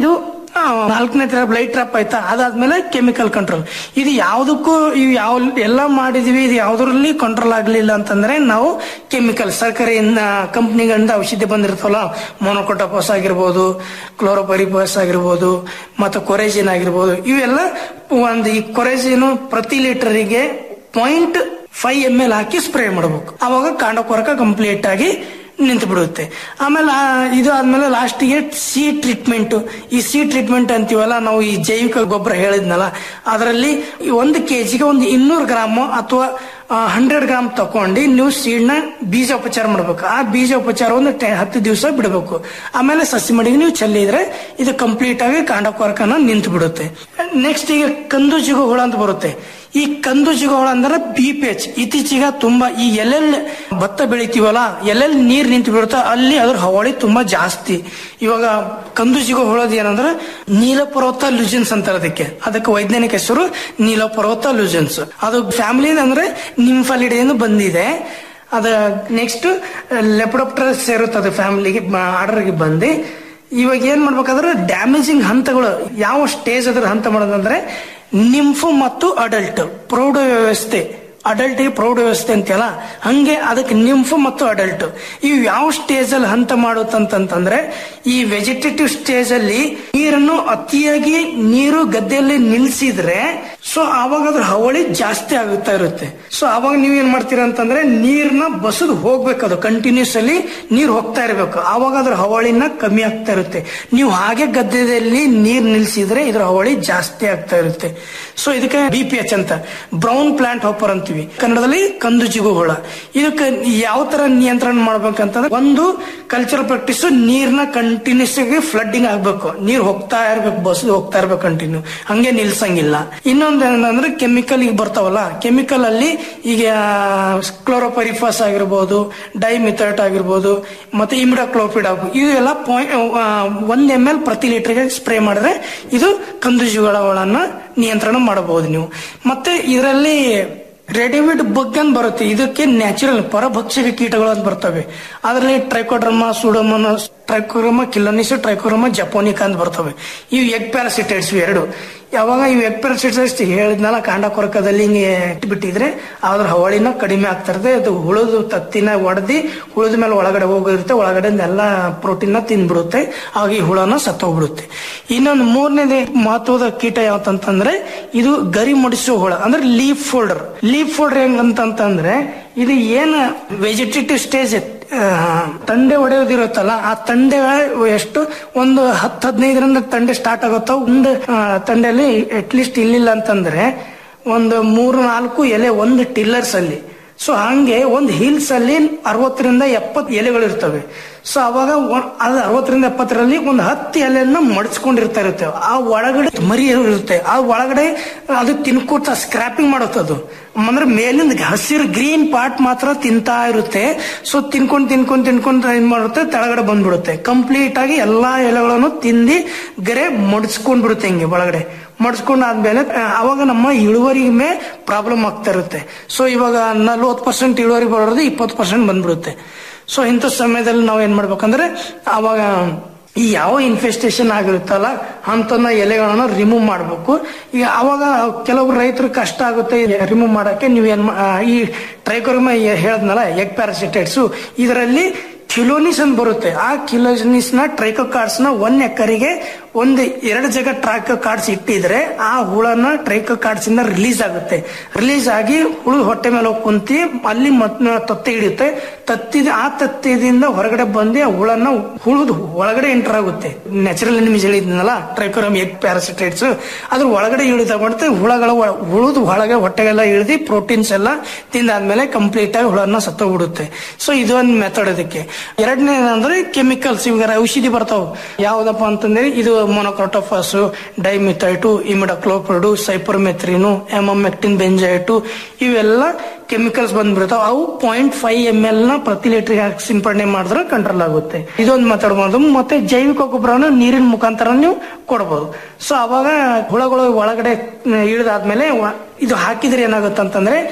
ಆ, ನಾಲ್ಕನೇ ಟ್ರಾಪ್ ಲೈಟ್ ಟ್ರಾಪ್ ಆಯ್ತಾ ಅದಾದ್ಮೇಲೆ ಕೆಮಿಕಲ್ ಕಂಟ್ರೋಲ್ ಇದು ಯಾವುದಕ್ಕೂ ಇವು ಯಾವ ಎಲ್ಲ ಮಾಡಿದೀವಿ ಇದು ಯಾವ್ದ್ರಲ್ಲಿ ಕಂಟ್ರೋಲ್ ಆಗ್ಲಿಲ್ಲ ಅಂತಂದ್ರೆ ನಾವು ಕೆಮಿಕಲ್ ಸರ್ಕಾರಿ ಕಂಪ್ನಿಗಳಿಂದ ಔಷಧಿ ಬಂದಿರ್ತವಲ್ಲ ಮೊನೊಕೊಟೋಪಸ್ ಆಗಿರ್ಬೋದು ಕ್ಲೋರೋಪರಿಪಸ್ ಆಗಿರ್ಬೋದು ಮತ್ತು ಕೊರೆಜಿನ್ ಆಗಿರ್ಬೋದು ಇವೆಲ್ಲ ಒಂದು ಈ ಕೊರೆಜಿನ್ ಪ್ರತಿ ಲೀಟರಿಗೆ ಪಾಯಿಂಟ್ ಫೈವ್ ಎಮ್ ಎಲ್ ಹಾಕಿ ಸ್ಪ್ರೇ ಮಾಡಬೇಕು ಅವಾಗ ಕಾಂಡ ಕೊರಕ ಕಂಪ್ಲೀಟ್ ಆಗಿ ನಿಂತು ಬಿಡುತ್ತೆ ಆಮೇಲೆ ಆ, ಇದು ಆದ್ಮೇಲೆ ಲಾಸ್ಟಿಗೆ ಸಿ ಟ್ರೀಟ್ಮೆಂಟ್ ಈ ಸಿ ಟ್ರೀಟ್ಮೆಂಟ್ ಅಂತೀವಲ್ಲ ನಾವು ಈ ಜೈವಿಕ ಗೊಬ್ಬರ ಹೇಳಿದ್ನಲ್ಲ ಅದರಲ್ಲಿ ಒಂದು ಕೆಜಿಗೆ ಒಂದು ಇನ್ನೂರು ಗ್ರಾಮ್ ಅಥವಾ ಹಂಡ್ರೆಡ್ ಗ್ರಾಮ್ ತಕೊಂಡು ನೀವು ಸೀಡ್ನ ಬೀಜೋಪಚಾರ ಮಾಡ್ಬೇಕು ಆ ಬೀಜೋಪಚಾರ ಒಂದು ಟೆ- ಹತ್ತು ದಿವಸ ಬಿಡಬೇಕು ಆಮೇಲೆ ಸಸಿ ಮಡಿಗೆ ನೀವು ಚೆಲ್ಲಿದ್ರೆ ಇದು ಕಂಪ್ಲೀಟ್ ಆಗಿ ಕಾಂಡ ಕೊರಕನ ನಿಂತು ಬಿಡುತ್ತೆ ನೆಕ್ಸ್ಟ್ ಈಗ ಕಂದು ಜಿಗು ಹುಳ ಅಂತ ಬರುತ್ತೆ ಈ ಕಂದು ಜಿಗು ಹುಳ ಅಂದ್ರೆ ಬಿ ಪಿ ಎಚ್ ಇತ್ತೀಚೆಗೆ ತುಂಬಾ ಈ ಎಲ್ಲೆಲ್ಲಿ ಭತ್ತ ಬೆಳಿತೀವಲ್ಲ ಎಲ್ಲೆಲ್ಲಿ ನೀರ್ ನಿಂತು ಬಿಡುತ್ತೋ ಅಲ್ಲಿ ಅದ್ರ ಹವಳಿ ತುಂಬಾ ಜಾಸ್ತಿ ಇವಾಗ ಕಂದು ಜಿಗೋ ಹುಳದ ಏನಂದ್ರೆ ನೀಲಪರ್ವತ ಲುಜೆನ್ಸ್ ಅಂತಾರೆ ಅದಕ್ಕೆ ಅದಕ್ಕೆ ವೈಜ್ಞಾನಿಕ ಹೆಸರು ನೀಲಪರ್ವತ ಲುಜೆನ್ಸ್ ಅದು ಫ್ಯಾಮಿಲಿ ಅಂದ್ರೆ ನಿಂಫಲಿಡೆಯಿಂದ ಬಂದಿದೆ ಅದ ನೆಕ್ಸ್ಟ್ ಲೆಪ್ಡೋಪ್ಟರ್ ಸೇರುತ್ತೆ ಅದು ಫ್ಯಾಮಿಲಿಗೆ ಆರ್ಡರ್ಗೆ ಬಂದು ಇವಾಗ ಏನ್ ಮಾಡ್ಬೇಕಾದ್ರೆ ಡ್ಯಾಮೇಜಿಂಗ್ ಹಂತಗಳು ಯಾವ ಸ್ಟೇಜ್ ಅದ್ರ ಹಂತ ಮಾಡೋದಂದ್ರೆ ನಿಂಫು ಮತ್ತು ಅಡಲ್ಟ್ ಪ್ರೌಢ ವ್ಯವಸ್ಥೆ ಅಡಲ್ಟ್ ಪ್ರೌಢ ವ್ಯವಸ್ಥೆ ಅಂತೆಲ್ಲ ಹಂಗೆ ಅದಕ್ಕೆ ನಿಂಫು ಮತ್ತು ಅಡಲ್ಟ್ ಇವು ಯಾವ ಸ್ಟೇಜ್ ಅಲ್ಲಿ ಹಂತ ಮಾಡುತ್ತಂತಂದ್ರೆ ಈ ವೆಜಿಟೇಟಿವ್ ಸ್ಟೇಜ್ ಅಲ್ಲಿ ನೀರನ್ನು ಅತಿಯಾಗಿ ನೀರು ಗದ್ದೆಯಲ್ಲಿ ನಿಲ್ಸಿದ್ರೆ ಸೊ ಆವಾಗ ಅದ್ರ ಹವಳಿ ಜಾಸ್ತಿ ಆಗುತ್ತಾ ಇರುತ್ತೆ ಸೊ ಅವಾಗ ನೀವ್ ಏನ್ ಮಾಡ್ತೀರಾ ಅಂತಂದ್ರೆ ನೀರ್ನ ಬಸದು ಹೋಗ್ಬೇಕು ಅದು ಕಂಟಿನ್ಯೂಸ್ ಅಲ್ಲಿ ನೀರ್ ಹೋಗ್ತಾ ಇರಬೇಕು ಆವಾಗ ಅದ್ರ ಹವಳಿನ ಕಮ್ಮಿ ಆಗ್ತಾ ಇರುತ್ತೆ ನೀವು ಹಾಗೆ ಗದ್ದೆಯಲ್ಲಿ ನೀರ್ ನಿಲ್ಸಿದ್ರೆ ಇದ್ರ ಹವಳಿ ಜಾಸ್ತಿ ಆಗ್ತಾ ಇರುತ್ತೆ ಸೊ ಇದಕ್ಕೆ ಬಿ ಪಿ ಎಚ್ ಅಂತ ಬ್ರೌನ್ ಪ್ಲಾಂಟ್ ಹಾಪರ್ ಅಂತೀವಿ ಕನ್ನಡದಲ್ಲಿ ಕಂದು ಜಿಗು ಹುಳ ಇದಕ್ಕೆ ಯಾವ ತರ ನಿಯಂತ್ರಣ ಮಾಡ್ಬೇಕಂತಂದ್ರೆ ಒಂದು ಕಲ್ಚರಲ್ ಪ್ರಾಕ್ಟೀಸ್ ನೀರ್ನ ಕಂಟಿನ್ಯೂಸ್ ಆಗಿ ಫ್ಲಡ್ಡಿಂಗ್ ಆಗ್ಬೇಕು ನೀರ್ ಹೋಗ್ತಾ ಇರ್ಬೇಕು ಬಸ್ ಹೋಗ್ತಾ ಇರ್ಬೇಕು ಕಂಟಿನ್ಯೂ ಹಂಗೆ ನಿಲ್ಸಂಗಿಲ್ಲ ಇನ್ನೊಂದು ಏನಂದ್ರೆ ಕೆಮಿಕಲ್ ಈಗ ಬರ್ತಾವಲ್ಲ ಕೆಮಿಕಲ್ ಅಲ್ಲಿ ಈಗ ಕ್ಲೋರೋಪರಿಫಾಸ್ ಆಗಿರ್ಬೋದು ಡೈಮಿಥರ್ಟ್ ಆಗಿರ್ಬೋದು ಮತ್ತೆ ಇಮಿಡಾಕ್ಲೋಪಿಡ್ ಆಗ್ಬೋದು ಇವೆಲ್ಲ ಪಾಯಿಂಟ್ ಒಂದ್ ಎಮ್ ಎಲ್ ಪ್ರತಿ ಲೀಟರ್ಗೆ ಸ್ಪ್ರೇ ಮಾಡಿದ್ರೆ ಇದು ಕಂದು ಜಿಗುಳಗಳನ್ನ ನಿಯಂತ್ರಣ ಮಾಡಬಹುದು ನೀವು ಮತ್ತೆ ಇದರಲ್ಲಿ ರೆಡಿಮೇಡ್ ಬಗ್ ಅಂತ ಬರುತ್ತೆ ಇದಕ್ಕೆ ನ್ಯಾಚುರಲ್ ಪರಭಕ್ಷಕ ಕೀಟಗಳು ಅಂತ ಬರ್ತವೆ ಅದರಲ್ಲಿ ಟ್ರೈಕೋಡ್ರಮ ಸುಡೋಮೋನಸ್ ಟ್ರೈಕೋರಮ ಕಿಲೋನಿಸ್ ಟ್ರೈಕೋರಮ ಜಪೋನಿಕಾ ಅಂತ ಬರ್ತವೆ ಇವು ಎಗ್ ಪ್ಯಾರಾಸಿಟೈಡ್ಸ್ ಎರಡು ಯಾವಾಗ ಇವು ಎಗ್ ಪ್ಯಾರಾಸಿಟೈಡ್ಸ್ ಹೇಳಿದ್ನಲ್ಲ ಕಾಂಡ ಕೊರಕದಲ್ಲಿ ಹಿಂಗೆ ಇಟ್ಬಿಟ್ಟಿದ್ರೆ ಅದ್ರ ಹವಳಿನ ಕಡಿಮೆ ಆಗ್ತಾ ಇರುತ್ತೆ ಅದು ಹುಳದು ತತ್ತಿನ ಒಡೆದಿ ಹುಳದ ಮೇಲೆ ಒಳಗಡೆ ಹೋಗಿರುತ್ತೆ ಒಳಗಡೆ ಎಲ್ಲ ಪ್ರೋಟೀನ್ ನ ತಿಂದ್ಬಿಡುತ್ತೆ ಆಗ ಈ ಹುಳನ ಸತ್ತೋಗ್ಬಿಡುತ್ತೆ ಇನ್ನೊಂದು ಮೂರನೇದೇ ಮಹತ್ವದ ಕೀಟ ಯಾವತ್ತಂತಂದ್ರೆ ಇದು ಗರಿ ಮಡಿಸೋ ಹುಳ ಅಂದ್ರೆ ಲೀಫ್ ಫೋಲ್ಡರ್ ಲೀಫ್ ಫೋಲ್ಡರ್ ಹೆಂಗಂತಂದ್ರೆ ಇದು ಏನ್ ವೆಜಿಟೇಟಿವ್ ಸ್ಟೇಜ್ ತಂಡೆ ಹೊಡೆಯೋದಿರುತ್ತಲ್ಲ ಆ ತಂಡೆ ಎಷ್ಟು ಒಂದು ಹತ್ತು ಹದಿನೈದರಿಂದ ತಂಡೆ ಸ್ಟಾರ್ಟ್ ಆಗುತ್ತೋ ಒಂದು ಆ, ತಂಡೆಯಲ್ಲಿ ಅಟ್ಲೀಸ್ಟ್ ಇಲ್ಲಿಲ್ಲ ಅಂತಂದ್ರೆ ಒಂದು ಮೂರು ನಾಲ್ಕು ಎಲೆ ಒಂದು ಟಿಲ್ಲರ್ಸ್ ಅಲ್ಲಿ ಸೊ ಹಂಗೆ ಒಂದು ಹಿಲ್ಸ್ ಅಲ್ಲಿ ಅರವತ್ತರಿಂದ ಎಪ್ಪತ್ತು ಎಲೆಗಳು ಇರ್ತವೆ ಸೊ ಅವಾಗ ಒ- ಅದು ಅರವತ್ತರಿಂದ ಎಪ್ಪತ್ತರಲ್ಲಿ ಒಂದು ಹತ್ತು ಎಲೆಯನ್ನ ಮಡಚ್ಕೊಂಡಿರ್ತಾ ಇರುತ್ತೆ ಆ ಒಳಗಡೆ ಮರಿ ಇರುತ್ತೆ ಆ ಒಳಗಡೆ ಅದು ತಿನ್ಕೋತ ಸ್ಕ್ರಾಪಿಂಗ್ ಮಾಡುತ್ತದು ಅಂದ್ರೆ ಮೇಲಿಂದ ಹಸಿರು ಗ್ರೀನ್ ಪಾರ್ಟ್ ಮಾತ್ರ ತಿಂತಾ ಇರುತ್ತೆ ಸೊ ತಿನ್ಕೊಂಡ್ ತಿನ್ಕೊಂಡ್ ತಿನ್ಕೊಂಡ್ ಏನ್ ಮಾಡುತ್ತೆ ತೆಳಗಡೆ ಬಂದ್ಬಿಡುತ್ತೆ ಕಂಪ್ಲೀಟ್ ಆಗಿ ಎಲ್ಲಾ ಎಲೆಗಳನ್ನು ತಿಂದಿ ಗರೆ ಮಡ್ಸ್ಕೊಂಡ್ ಬಿಡುತ್ತೆ ಹಿಂಗೆ ಒಳಗಡೆ ಮಡ್ಸ್ಕೊಂಡ್ ಆದ್ಮೇಲೆ ಆ, ಅವಾಗ ನಮ್ಮ ಇಳುವರಿಗೆ ಮೇ ಪ್ರಾಬ್ಲಮ್ ಆಗ್ತಾ ಇರುತ್ತೆ ಸೊ ಇವಾಗ ನಲ್ವತ್ತು ಪರ್ಸೆಂಟ್ ಇಳುವರಿ ಬರೋದು ಇಪ್ಪತ್ತು ಪರ್ಸೆಂಟ್ ಬಂದ್ಬಿಡುತ್ತೆ ಸೊ ಇಂಥ ಸಮಯದಲ್ಲಿ ನಾವು ಏನ್ ಮಾಡ್ಬೇಕಂದ್ರೆ ಅವಾಗ ಈ ಯಾವ ಇನ್ಫೆಸ್ಟೇಷನ್ ಆಗಿರುತ್ತಲ್ಲ ಅಂತನ್ನ ಎಲೆಗಳನ್ನ ರಿಮೂವ್ ಮಾಡಬೇಕು ಈಗ ಅವಾಗ ಕೆಲವೊಬ್ರು ರೈತರು ಕಷ್ಟ ಆಗುತ್ತೆ ರಿಮೂವ್ ಮಾಡಕ್ಕೆ ನೀವೇನ್ ಮಾ- ಆ, ಈ ಟ್ರೈಕೋರ್ಮ ಹೇಳದ್ನಲ್ಲ ಎಗ್ ಪ್ಯಾರಾಸಿಟೈಡ್ಸ್ ಇದರಲ್ಲಿ ಕಿಲೋನಿಸ್ ಅಂತ ಬರುತ್ತೆ ಆ ಕಿಲೋನಿಸ್ ನ ಟ್ರೈಕೋ ಕಾರ್ಡ್ಸ್ ನ ಒನ್ ಎಕರಿಗೆ ಒಂದು ಎರಡು ಜಾಗ ಟ್ರೈಕೋ ಕಾರ್ಡ್ಸ್ ಇಟ್ಟಿದ್ರೆ ಆ ಹುಳನ ಟ್ರೈಕೋ ಕಾರ್ಡ್ಸ್ ಇಂದ ರಿಲೀಸ್ ಆಗುತ್ತೆ ರಿಲೀಸ್ ಆಗಿ ಹುಳು ಹೊಟ್ಟೆ ಮೇಲೆ ಹೋಗಿ ಕುಂತಿ ಅಲ್ಲಿ ಮತ್ ತತ್ತೆ ಹಿಡಿಯುತ್ತೆ ತತ್ತಿದ ಆ ತತ್ತಿದಿಂದ ಹೊರಗಡೆ ಬಂದು ಆ ಹುಳನ ಹುಳುದು ಒಳಗಡೆ ಎಂಟರ್ ಆಗುತ್ತೆ ನ್ಯಾಚುರಲ್ ಎನಿಮೀಸ್ ಹೇಳಿದ್ನಲ್ಲ ಟ್ರೈಕೋರಮ್ ಎಗ್ ಪ್ಯಾರಾಸಿಟೈಡ್ಸ್ ಅದ್ರ ಒಳಗಡೆ ಇಳಿದಾಗ ಮಾಡುತ್ತೆ ಹುಳಗಳ ಒಳ- ಹುಳುದು ಒಳಗೆ ಹೊಟ್ಟೆಗೆಲ್ಲ ಇಳಿದು ಪ್ರೋಟೀನ್ಸ್ ಎಲ್ಲ ತಿಂದಾದ್ಮೇಲೆ ಕಂಪ್ಲೀಟ್ ಆಗಿ ಹುಳನ ಸತ್ತೋಗ್ಬಿಡುತ್ತೆ ಸೊ ಇದೊಂದು ಮೆಥಡ್ ಇದಕ್ಕೆ ಎರಡನೇ ಅಂದ್ರೆ ಕೆಮಿಕಲ್ಸ್ ಇವಾಗ ಔಷಧಿ ಬರ್ತಾವ ಯಾವ್ದಪ್ಪ ಅಂತಂದ್ರೆ ಇದು ಮೊನೊಕ್ರೋಟೋಫಾಸ್ ಡೈಮಿಥೈಟು ಇಮಿಡಕ್ಲೋಪ್ರಡು ಸೈಪರ್ಮೆಥ್ರಿನು ಎಮಮೆಕ್ಟಿನ್ ಬೆಂಜೈಟು ಇವೆಲ್ಲ ಕೆಮಿಕಲ್ಸ್ ಬಂದ್ಬಿಡ್ತಾವ ಅವು ಪಾಯಿಂಟ್ ಫೈವ್ ಎಮ್ ಎಲ್ ನ ಪ್ರತಿ ಲೀಟರ್ ಹಾಕಿ ಸಿಂಪಡಣೆ ಮಾಡಿದ್ರೆ ಕಂಟ್ರೋಲ್ ಆಗುತ್ತೆ ಇದೊಂದು ಮಾತಾಡ್ಬೋದು ಮತ್ತೆ ಜೈವಿಕ ಗೊಬ್ಬರವನ್ನು ನೀರಿನ ಮುಖಾಂತರ ನೀವು ಕೊಡಬಹುದು ಸೊ ಅವಾಗ ಹುಳಗಳು ಒಳಗಡೆ ಇಳಿದಾದ್ಮೇಲೆ ವ- ಇದು ಹಾಕಿದ್ರೆ ಏನಾಗುತ್ತೆ ಅಂತಂದ್ರೆ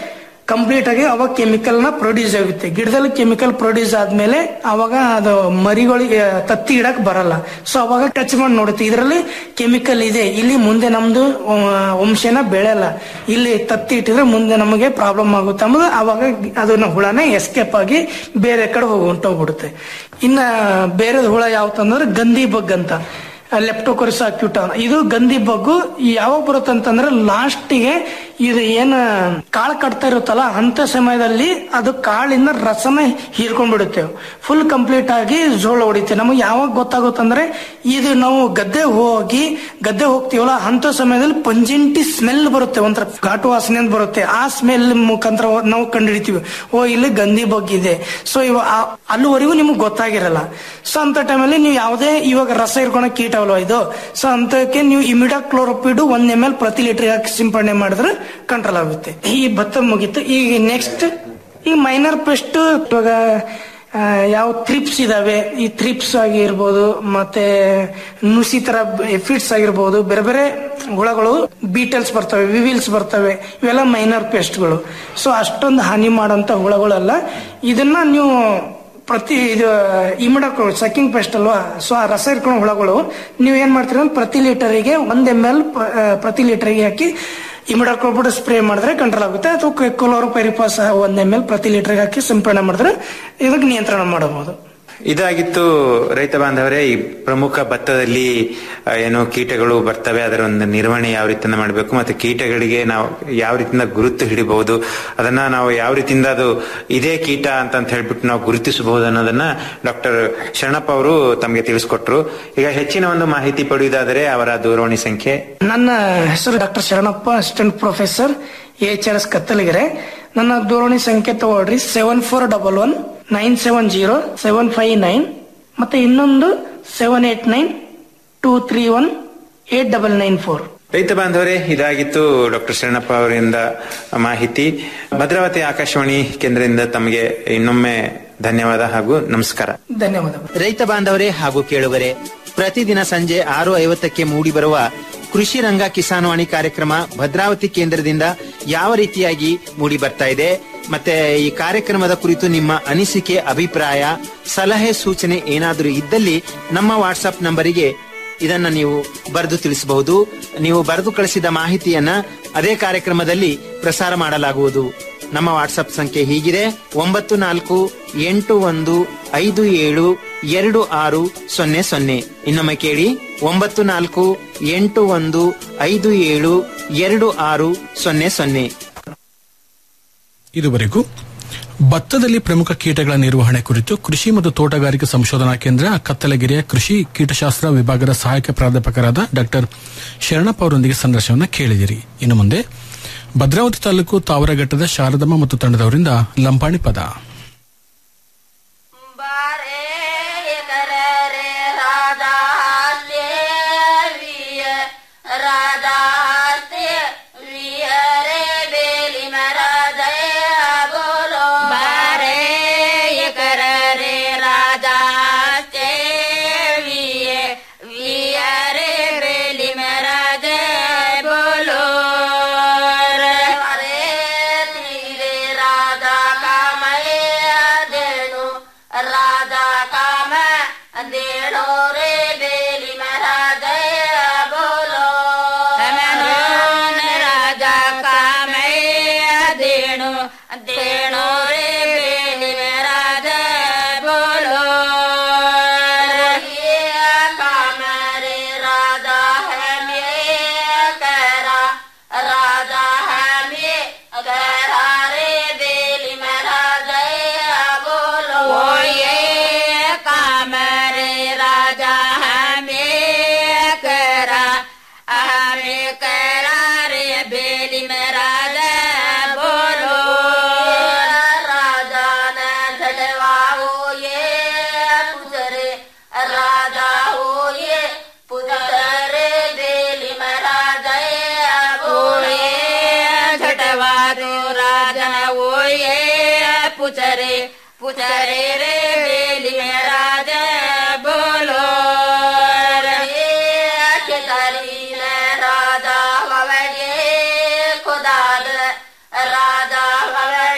ಕಂಪ್ಲೀಟ್ ಆಗಿ ಅವಾಗ ಕೆಮಿಕಲ್ ನ ಪ್ರೊಡ್ಯೂಸ್ ಆಗುತ್ತೆ ಗಿಡದಲ್ಲಿ ಕೆಮಿಕಲ್ ಪ್ರೊಡ್ಯೂಸ್ ಆದ್ಮೇಲೆ ಅವಾಗ ಅದು ಮರಿಗಳಿಗೆ ತತ್ತಿ ಇಡಕ್ ಬರಲ್ಲ ಸೊ ಅವಾಗ ಟಚ್ ಮಾಡಿ ನೋಡುತ್ತೆ ಇದರಲ್ಲಿ ಕೆಮಿಕಲ್ ಇದೆ ಇಲ್ಲಿ ಮುಂದೆ ನಮ್ದು ಆ, ವಂಶನ ಬೆಳೆಯಲ್ಲ ಇಲ್ಲಿ ತತ್ತಿ ಇಟ್ಟಿದ್ರೆ ಮುಂದೆ ನಮಗೆ ಪ್ರಾಬ್ಲಮ್ ಆಗುತ್ತೆ ಅನ್ನೋದು ಅವಾಗ ಅದನ್ನ ಹುಳನೇ ಎಸ್ಕೇಪ್ ಆಗಿ ಬೇರೆ ಕಡೆ ಹೋಗಿ ಹೊಂಟೋಗ್ಬಿಡುತ್ತೆ ಇನ್ನ ಬೇರೆ ಹುಳ ಯಾವ್ತಂದ್ರೆ ಗಂಧಿ ಬಗ್ ಅಂತ ಲೆಪ್ಟೋಕೊರಿಸ್ ಅಕ್ಯೂಟ ಇದು ಗಂಧಿ ಬಗ್ಗು ಯಾವಾಗ ಬರುತ್ತೆ ಅಂತಂದ್ರೆ ಲಾಸ್ಟಿಗೆ ಇದು ಏನ ಕಾಳು ಕಟ್ತಾ ಇರುತ್ತಲ್ಲ ಅಂತ ಸಮಯದಲ್ಲಿ ಅದು ಕಾಳಿನ ರಸನ ಹೀರ್ಕೊಂಡ್ಬಿಡುತ್ತೆ ಫುಲ್ ಕಂಪ್ಲೀಟ್ ಆಗಿ ಜೋಳ ಹೊಡಿತೆ ನಮಗೆ ಯಾವಾಗ ಗೊತ್ತಾಗುತ್ತಂದ್ರೆ ಇದು ನಾವು ಗದ್ದೆ ಹೋಗಿ ಗದ್ದೆ ಹೋಗ್ತೀವಲ್ಲ ಅಂತ ಸಮಯದಲ್ಲಿ ಪಂಜಿಂಟಿ ಸ್ಮೆಲ್ ಬರುತ್ತೆ ಒಂಥರ ಘಾಟು ವಾಸನೆ ಅಂತ ಬರುತ್ತೆ ಆ ಸ್ಮೆಲ್ ಮುಖಾಂತರ ನಾವು ಕಂಡುಹಿಡಿತೀವಿ ಓ ಇಲ್ಲಿ ಗಂಧಿ ಬಗ್ಗಿದೆ ಸೊ ಇವ ಆ- ಅಲ್ಲಿವರೆಗೂ ನಿಮ್ಗೆ ಗೊತ್ತಾಗಿರಲ್ಲ ಸೊ ಅಂತ ಟೈಮಲ್ಲಿ ನೀವು ಯಾವುದೇ ಇವಾಗ ರಸ ಇರ್ಕೊಳಕ್ ಕೀಟ ಅಲ್ವಾ ಇದು ಸೊ ಅಂತಕ್ಕೆ ನೀವು ಇಮಿಡಾ ಕ್ಲೋರೋಪಿಡ್ ಒಂದ್ ಎಮ್ ಎಲ್ ಪ್ರತಿ ಲೀಟರ್ ಹಾಕಿ ಸಿಂಪಡಣೆ ಮಾಡಿದ್ರೆ ಕಂಟ್ರೋಲ್ ಆಗುತ್ತೆ ಈ ಭತ್ತ ಮುಗೀತು ಈಗ ನೆಕ್ಸ್ಟ್ ಈ ಮೈನರ್ ಪೆಸ್ಟ್ ಇವಾಗ ಆ, ಯಾವ ಥ್ರಿಪ್ಸ್ ಇದಾವೆ ಈ ಥ್ರಿಪ್ಸ್ ಆಗಿರ್ಬೋದು ಮತ್ತೆ ನುಸಿ ತರ ಫಿಟ್ಸ್ ಆಗಿರ್ಬೋದು ಬೇರೆ ಬೇರೆ ಹುಳಗಳು ಬೀಟಲ್ಸ್ ಬರ್ತವೆ ವಿವಿಲ್ಸ್ ಬರ್ತವೆ ಇವೆಲ್ಲ ಮೈನರ್ ಪೆಸ್ಟ್ಗಳು ಸೊ ಅಷ್ಟೊಂದು ಹಾನಿ ಮಾಡೋಂಥ ಹುಳಗಳಲ್ಲ ಇದನ್ನ ನೀವು ಪ್ರತಿ ಇದು ಇಮಿಡಕ್ ಸಕ್ಕಿಂಗ್ ಪೆಸ್ಟ್ ಅಲ್ವಾ ಸೊ ಆ ರಸ ಇರ್ಕೊಂಡು ಹುಳಗಳು ನೀವು ಏನ್ ಮಾಡ್ತೀರ ಅಂದ್ರೆ ಪ್ರತಿ ಲೀಟರಿಗೆ ಒಂದ್ ಎಮ್ ಎಲ್ ಪ್ರತಿ ಲೀಟರ್ಗೆ ಹಾಕಿ ಇಮಿಡಾಕ್ಲೋಬಿಡ್ ಸ್ಪ್ರೇ ಮಾಡಿದ್ರೆ ಕಂಟ್ರೋಲ್ ಆಗುತ್ತೆ ಅಥವಾ ಕ್ಲೋರೋಪೈರಿಪಾಸ್ ಒಂದ್ ಎಮ್ ಎಲ್ ಪ್ರತಿ ಲೀಟರ್ಗೆ ಹಾಕಿ ಸಿಂಪಡಣೆ ಮಾಡಿದ್ರೆ ಇದಕ್ಕೆ ನಿಯಂತ್ರಣ ಮಾಡಬಹುದು ಇದಾಗಿತ್ತು ರೈತ ಬಾಂಧವರೇ ಈ ಪ್ರಮುಖ ಭತ್ತದಲ್ಲಿ ಆ, ಏನು ಕೀಟಗಳು ಬರ್ತವೆ ಅದರ ಒಂದು ನಿರ್ವಹಣೆ ಯಾವ ರೀತಿಯಿಂದ ಮಾಡಬೇಕು ಮತ್ತೆ ಕೀಟಗಳಿಗೆ ನಾವು ಯಾವ ರೀತಿಯಿಂದ ಗುರುತು ಹಿಡಿಬಹುದು ಅದನ್ನ ನಾವು ಯಾವ ರೀತಿಯಿಂದ ಅದು ಇದೇ ಕೀಟ ಅಂತ ಅಂತ ಹೇಳ್ಬಿಟ್ಟು ನಾವು ಗುರುತಿಸಬಹುದು ಅನ್ನೋದನ್ನ ಡಾಕ್ಟರ್ ಶರಣಪ್ಪ ಅವರು ತಮಗೆ ತಿಳಿಸ್ಕೊಟ್ರು ಈಗ ಹೆಚ್ಚಿನ ಒಂದು ಮಾಹಿತಿ ಪಡೆಯುವುದಾದರೆ ಅವರ ದೂರವಾಣಿ ಸಂಖ್ಯೆ ನನ್ನ ಹೆಸರು doctor Sharanappa assistant professor H R S Kattalagere ನನ್ನ ದೂರವಾಣಿ ಸಂಖ್ಯೆ ತಗೊಳ್ರಿ seven four double one nine seven zero seven five nine ಮತ್ತೆ ಇನ್ನೊಂದು seven eight nine two three one eight double nine four ರೈತ ಬಾಂಧವರೇ ಇದಾಗಿತ್ತು ಡಾಕ್ಟರ್ ಶರಣಪ್ಪ ಅವರಿಂದ ಮಾಹಿತಿ ಭದ್ರಾವತಿ ಆಕಾಶವಾಣಿ ಕೇಂದ್ರದಿಂದ ತಮಗೆ ಇನ್ನೊಮ್ಮೆ ಧನ್ಯವಾದ ಹಾಗೂ ನಮಸ್ಕಾರ ಧನ್ಯವಾದ ರೈತ ಬಾಂಧವರೇ ಹಾಗೂ ಕೇಳುಗರೆ ಪ್ರತಿದಿನ ಸಂಜೆ ಆರು ಐವತ್ತಕ್ಕೆ ಮೂಡಿ ಬರುವ ಕೃಷಿ ರಂಗ ಕಿಸಾನ್ವಾಣಿ ಕಾರ್ಯಕ್ರಮ ಭದ್ರಾವತಿ ಕೇಂದ್ರದಿಂದ ಯಾವ ರೀತಿಯಾಗಿ ಮೂಡಿ ಬರ್ತಾ ಇದೆ ಮತ್ತೆ ಈ ಕಾರ್ಯಕ್ರಮದ ಕುರಿತು ನಿಮ್ಮ ಅನಿಸಿಕೆ ಅಭಿಪ್ರಾಯ ಸಲಹೆ ಸೂಚನೆ ಏನಾದರೂ ಇದ್ದಲ್ಲಿ ನಮ್ಮ ವಾಟ್ಸ್ಆಪ್ ನಂಬರಿಗೆ ಇದನ್ನ ನೀವು ಬರೆದು ತಿಳಿಸಬಹುದು ನೀವು ಬರೆದು ಕಳಿಸಿದ ಮಾಹಿತಿಯನ್ನ ಅದೇ ಕಾರ್ಯಕ್ರಮದಲ್ಲಿ ಪ್ರಸಾರ ಮಾಡಲಾಗುವುದು ನಮ್ಮ ವಾಟ್ಸ್ಆಪ್ ಸಂಖ್ಯೆ ಹೀಗಿದೆ ಒಂಬತ್ತು ನಾಲ್ಕು ಎಂಟು ಒಂದು ಐದು ಏಳು ಎರಡು ಆರು ಸೊನ್ನೆ ಸೊನ್ನೆ ಇನ್ನೊಮ್ಮೆ ಕೇಳಿ ಒಂಬತ್ತು ನಾಲ್ಕು ಎಂಟು ಒಂದು ಐದು ಏಳು ಎರಡು ಆರು ಸೊನ್ನೆ ಸೊನ್ನೆ ಇದುವರೆಗೂ ಭತ್ತದಲ್ಲಿ ಪ್ರಮುಖ ಕೀಟಗಳ ನಿರ್ವಹಣೆ ಕುರಿತು ಕೃಷಿ ಮತ್ತು ತೋಟಗಾರಿಕೆ ಸಂಶೋಧನಾ ಕೇಂದ್ರ ಕತ್ತಲಗಿರಿಯ ಕೃಷಿ ಕೀಟಶಾಸ್ತ್ರ ವಿಭಾಗದ ಸಹಾಯಕ ಪ್ರಾಧ್ಯಾಪಕರಾದ ಡಾಕ್ಟರ್ ಶರಣಪ್ಪ ಅವರೊಂದಿಗೆ ಸಂದರ್ಶನವನ್ನು ಕೇಳಿದಿರಿ ಇನ್ನು ಮುಂದೆ ಭದ್ರಾವತಿ ತಾಲೂಕು ತಾವರಘಟ್ಟದ ಶಾರದಮ್ಮ ಮತ್ತು ತಂಡದವರಿಂದ ಲಂಬಾಣಿ ಪದ राजा काम देड़ो रे बेली महाराज बोलो राजा काम देणो देणो रे बेली महाराज बोलो काम रे राजा है मैं करा राजा है मैं करा रे बेली महाराज बोलो ओ ये काम रे राजा हमें करा हमें करा रे बेली महाराज बोलो राजा ने झटवा हो ये पुजरे राजा हो ये पुजरे बेली महाराज बोले झटवा दो राजा वो ये पुचरे पुचरे रे बेली में राज बोलो रे करी ने राजा हवे खुदा राजा हवे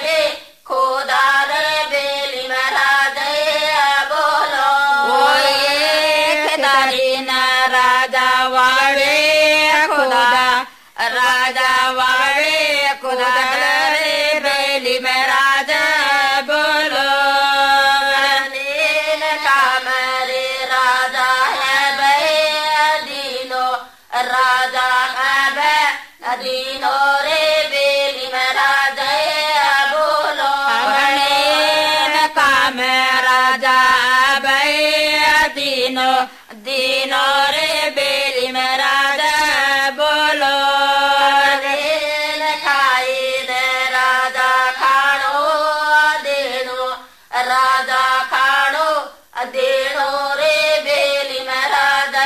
दीनो दीनो रे बेली में राजा बोलो रे खाई दे राजा खाणो देणो राजा खाणो देणो रे बेली में राजा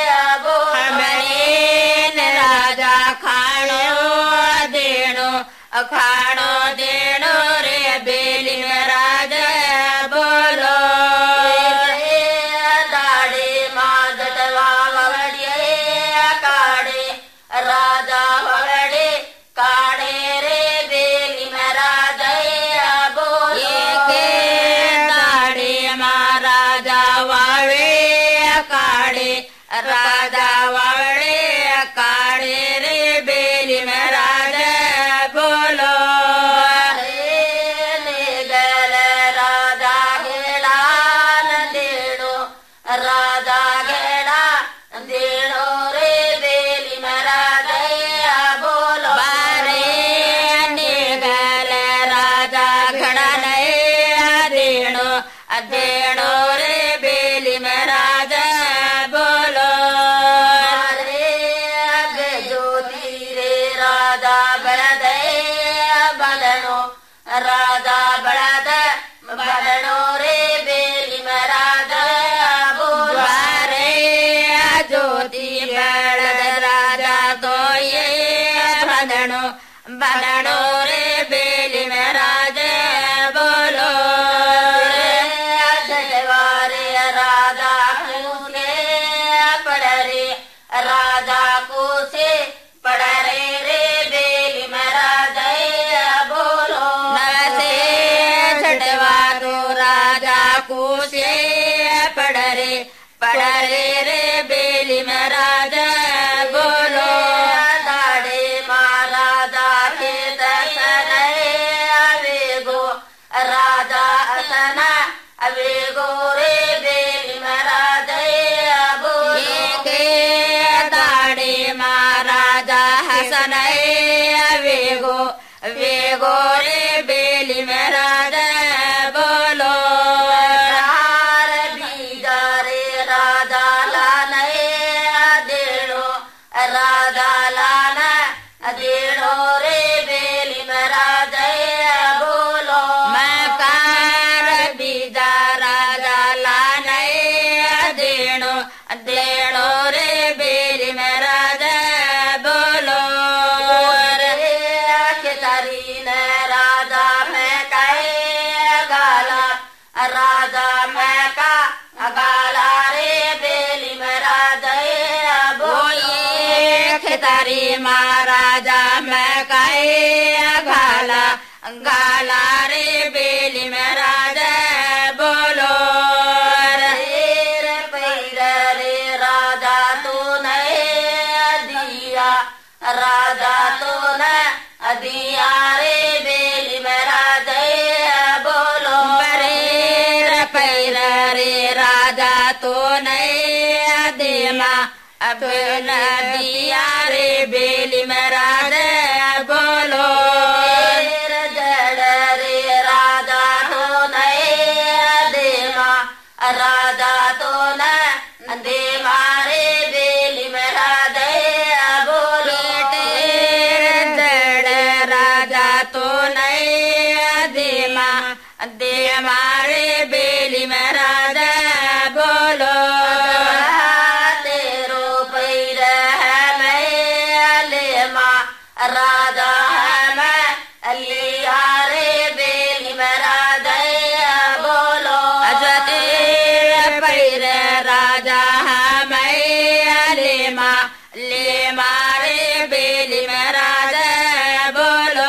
बोलो राजा खाणो देणो खाणो देणो रे बेली में राजा बोलो दाडे माजटवा वगडे काडे राजा वगडे काडे रे बेली में राजा बोलो के दाडे महाराजा वाळे काडे राजा वाळे काडे रे बेली में राजा बोलो गल राजा घेडा देणो राजा घेडा देणो रे बेली में राजा बोलो बारे निगल राजा घडा नये देणो देणो रे बेली में राजा बोलो रे ज्योति रे राजा ಬಳದ ಬಲಣೋ ರಾಜಾ ಬಳದ ಬಲಣೋ ರೇ ಬೇಲಿ ಮರಾಜ ಬೋಲಾರೆ ಜ್ಯೋತಿ ಬಳದ ರಾಜ ತೋಯೇ ಬದಣೋ ಬದಣೋ ರೇ ಬೇಲಿ ಮರಾಜ ಬೋಲೋ ಜಯವಾರೆ ರಾಜಾ ಕೂಸೆ ಪಡರೆ ರಾಜಾ ಕೂಸೆ ಪಡರೆ ರೇ ಬೇಲಿ ಮರಾಜ बोलो नसे छटवा तो राजा ಕೂಸೆ ಪಡರೆ ಪಡರೆ ರೇ ಬೇಲಿ ಮರಾಜ ಬೋಲೋ दाड़े महाराजा खेत अवेगो राजा असन अवेगो रे बेली महाराज बोलो के दाड़े महाराजा हसन अवेगो वेगो रे बेली महाराज बोलो हार बीजा रे राजा लानए देणो राजा लान देणो रे बेली महाराज बोलो मकार बीजा राजा लानए देणो देणो रे बेली महाराज बोलो रे खेतरीन राजा मैं कहे गाला राजा मैं का गाला रे बेली महाराज बोए खेतारी महाराजा मैं कहे गाला गाला रे बेली महाराज बोलो रे पैर रे राजा तू नहीं दिया राजा तो न दिया रे बेली महाराज बोलो बरे पैर रे राजा तो नहीं देमा अब न दिया रे बेली महाराज बोलो जड़ रे राजा तो नहीं देमा राजा तो न देवा रे बेली महाराज बोलो जड़ राजा तो नहीं देमा दे मारे बेली महाराज बोलो तेरो पैर है मैं ले माँ राजा है मैं लिया रे बेली महाराज बोलो अजते पैर राजा है मैं ले माँ ले मारे बेली महाराज बोलो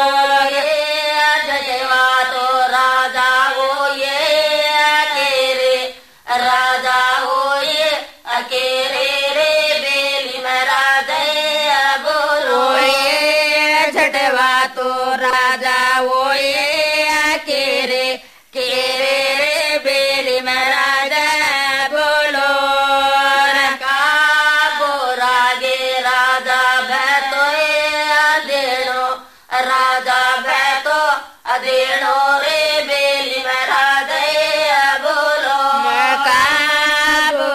जयवा तो राजा वो ये अकेरे राजा वो ये अकेरे रे बेली महाराज बोलो ये झटवा तो राजा वो ये अकेरे केरे रे बेली महाराज बोलो रका बोरागे राजा भैतो देणो राजा भैतो अदेणो रे बेली महाराज बोलो मका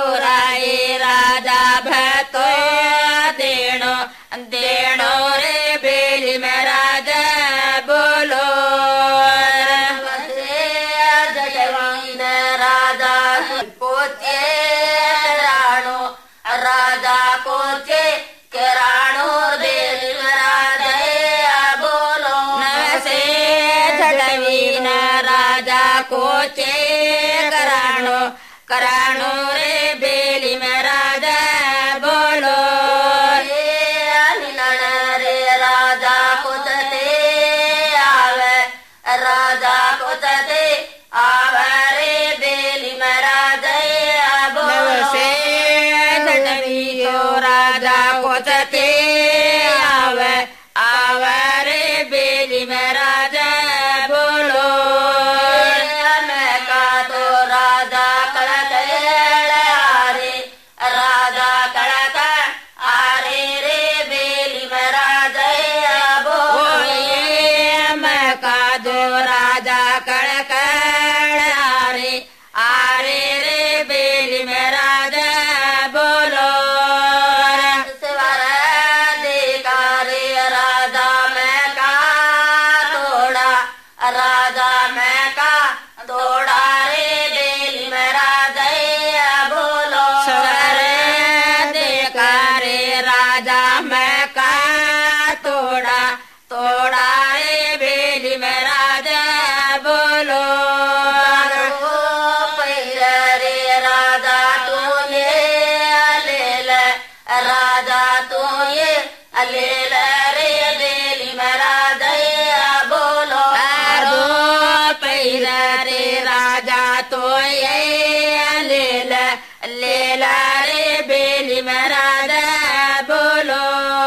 कोचे कराणो कराणो रे बेली में राजा बोलो रे अनिलन रे राजा कुतते आवे राजा कुतते आवे रे बेली में राजा बोलो से नडवी तो राजा कुतते आवे आवे रे बेली में राजा बोलो मैं का तो राजा कड़क आरे राजा कड़क आरे रे बेली में राजा बोलो मैं का दो राजा कड़क आरे आरे रे बेली में राजा बोलो स्वर अधिकारी राजा मैं का तोड़ा राजा मैं का तोड़ा रे बेली में राजा बोलो स्वर अधिकारी राजा मैं का तोड़ा तोड़ा रे बेली में राजा बोलो पैर रे राजा तूने ले ले राजा तू ये ले ले रे बेली में राजा बोलो दो पैर रे राजा तो ये ले ले ले ले रे बेली में राजा बोलो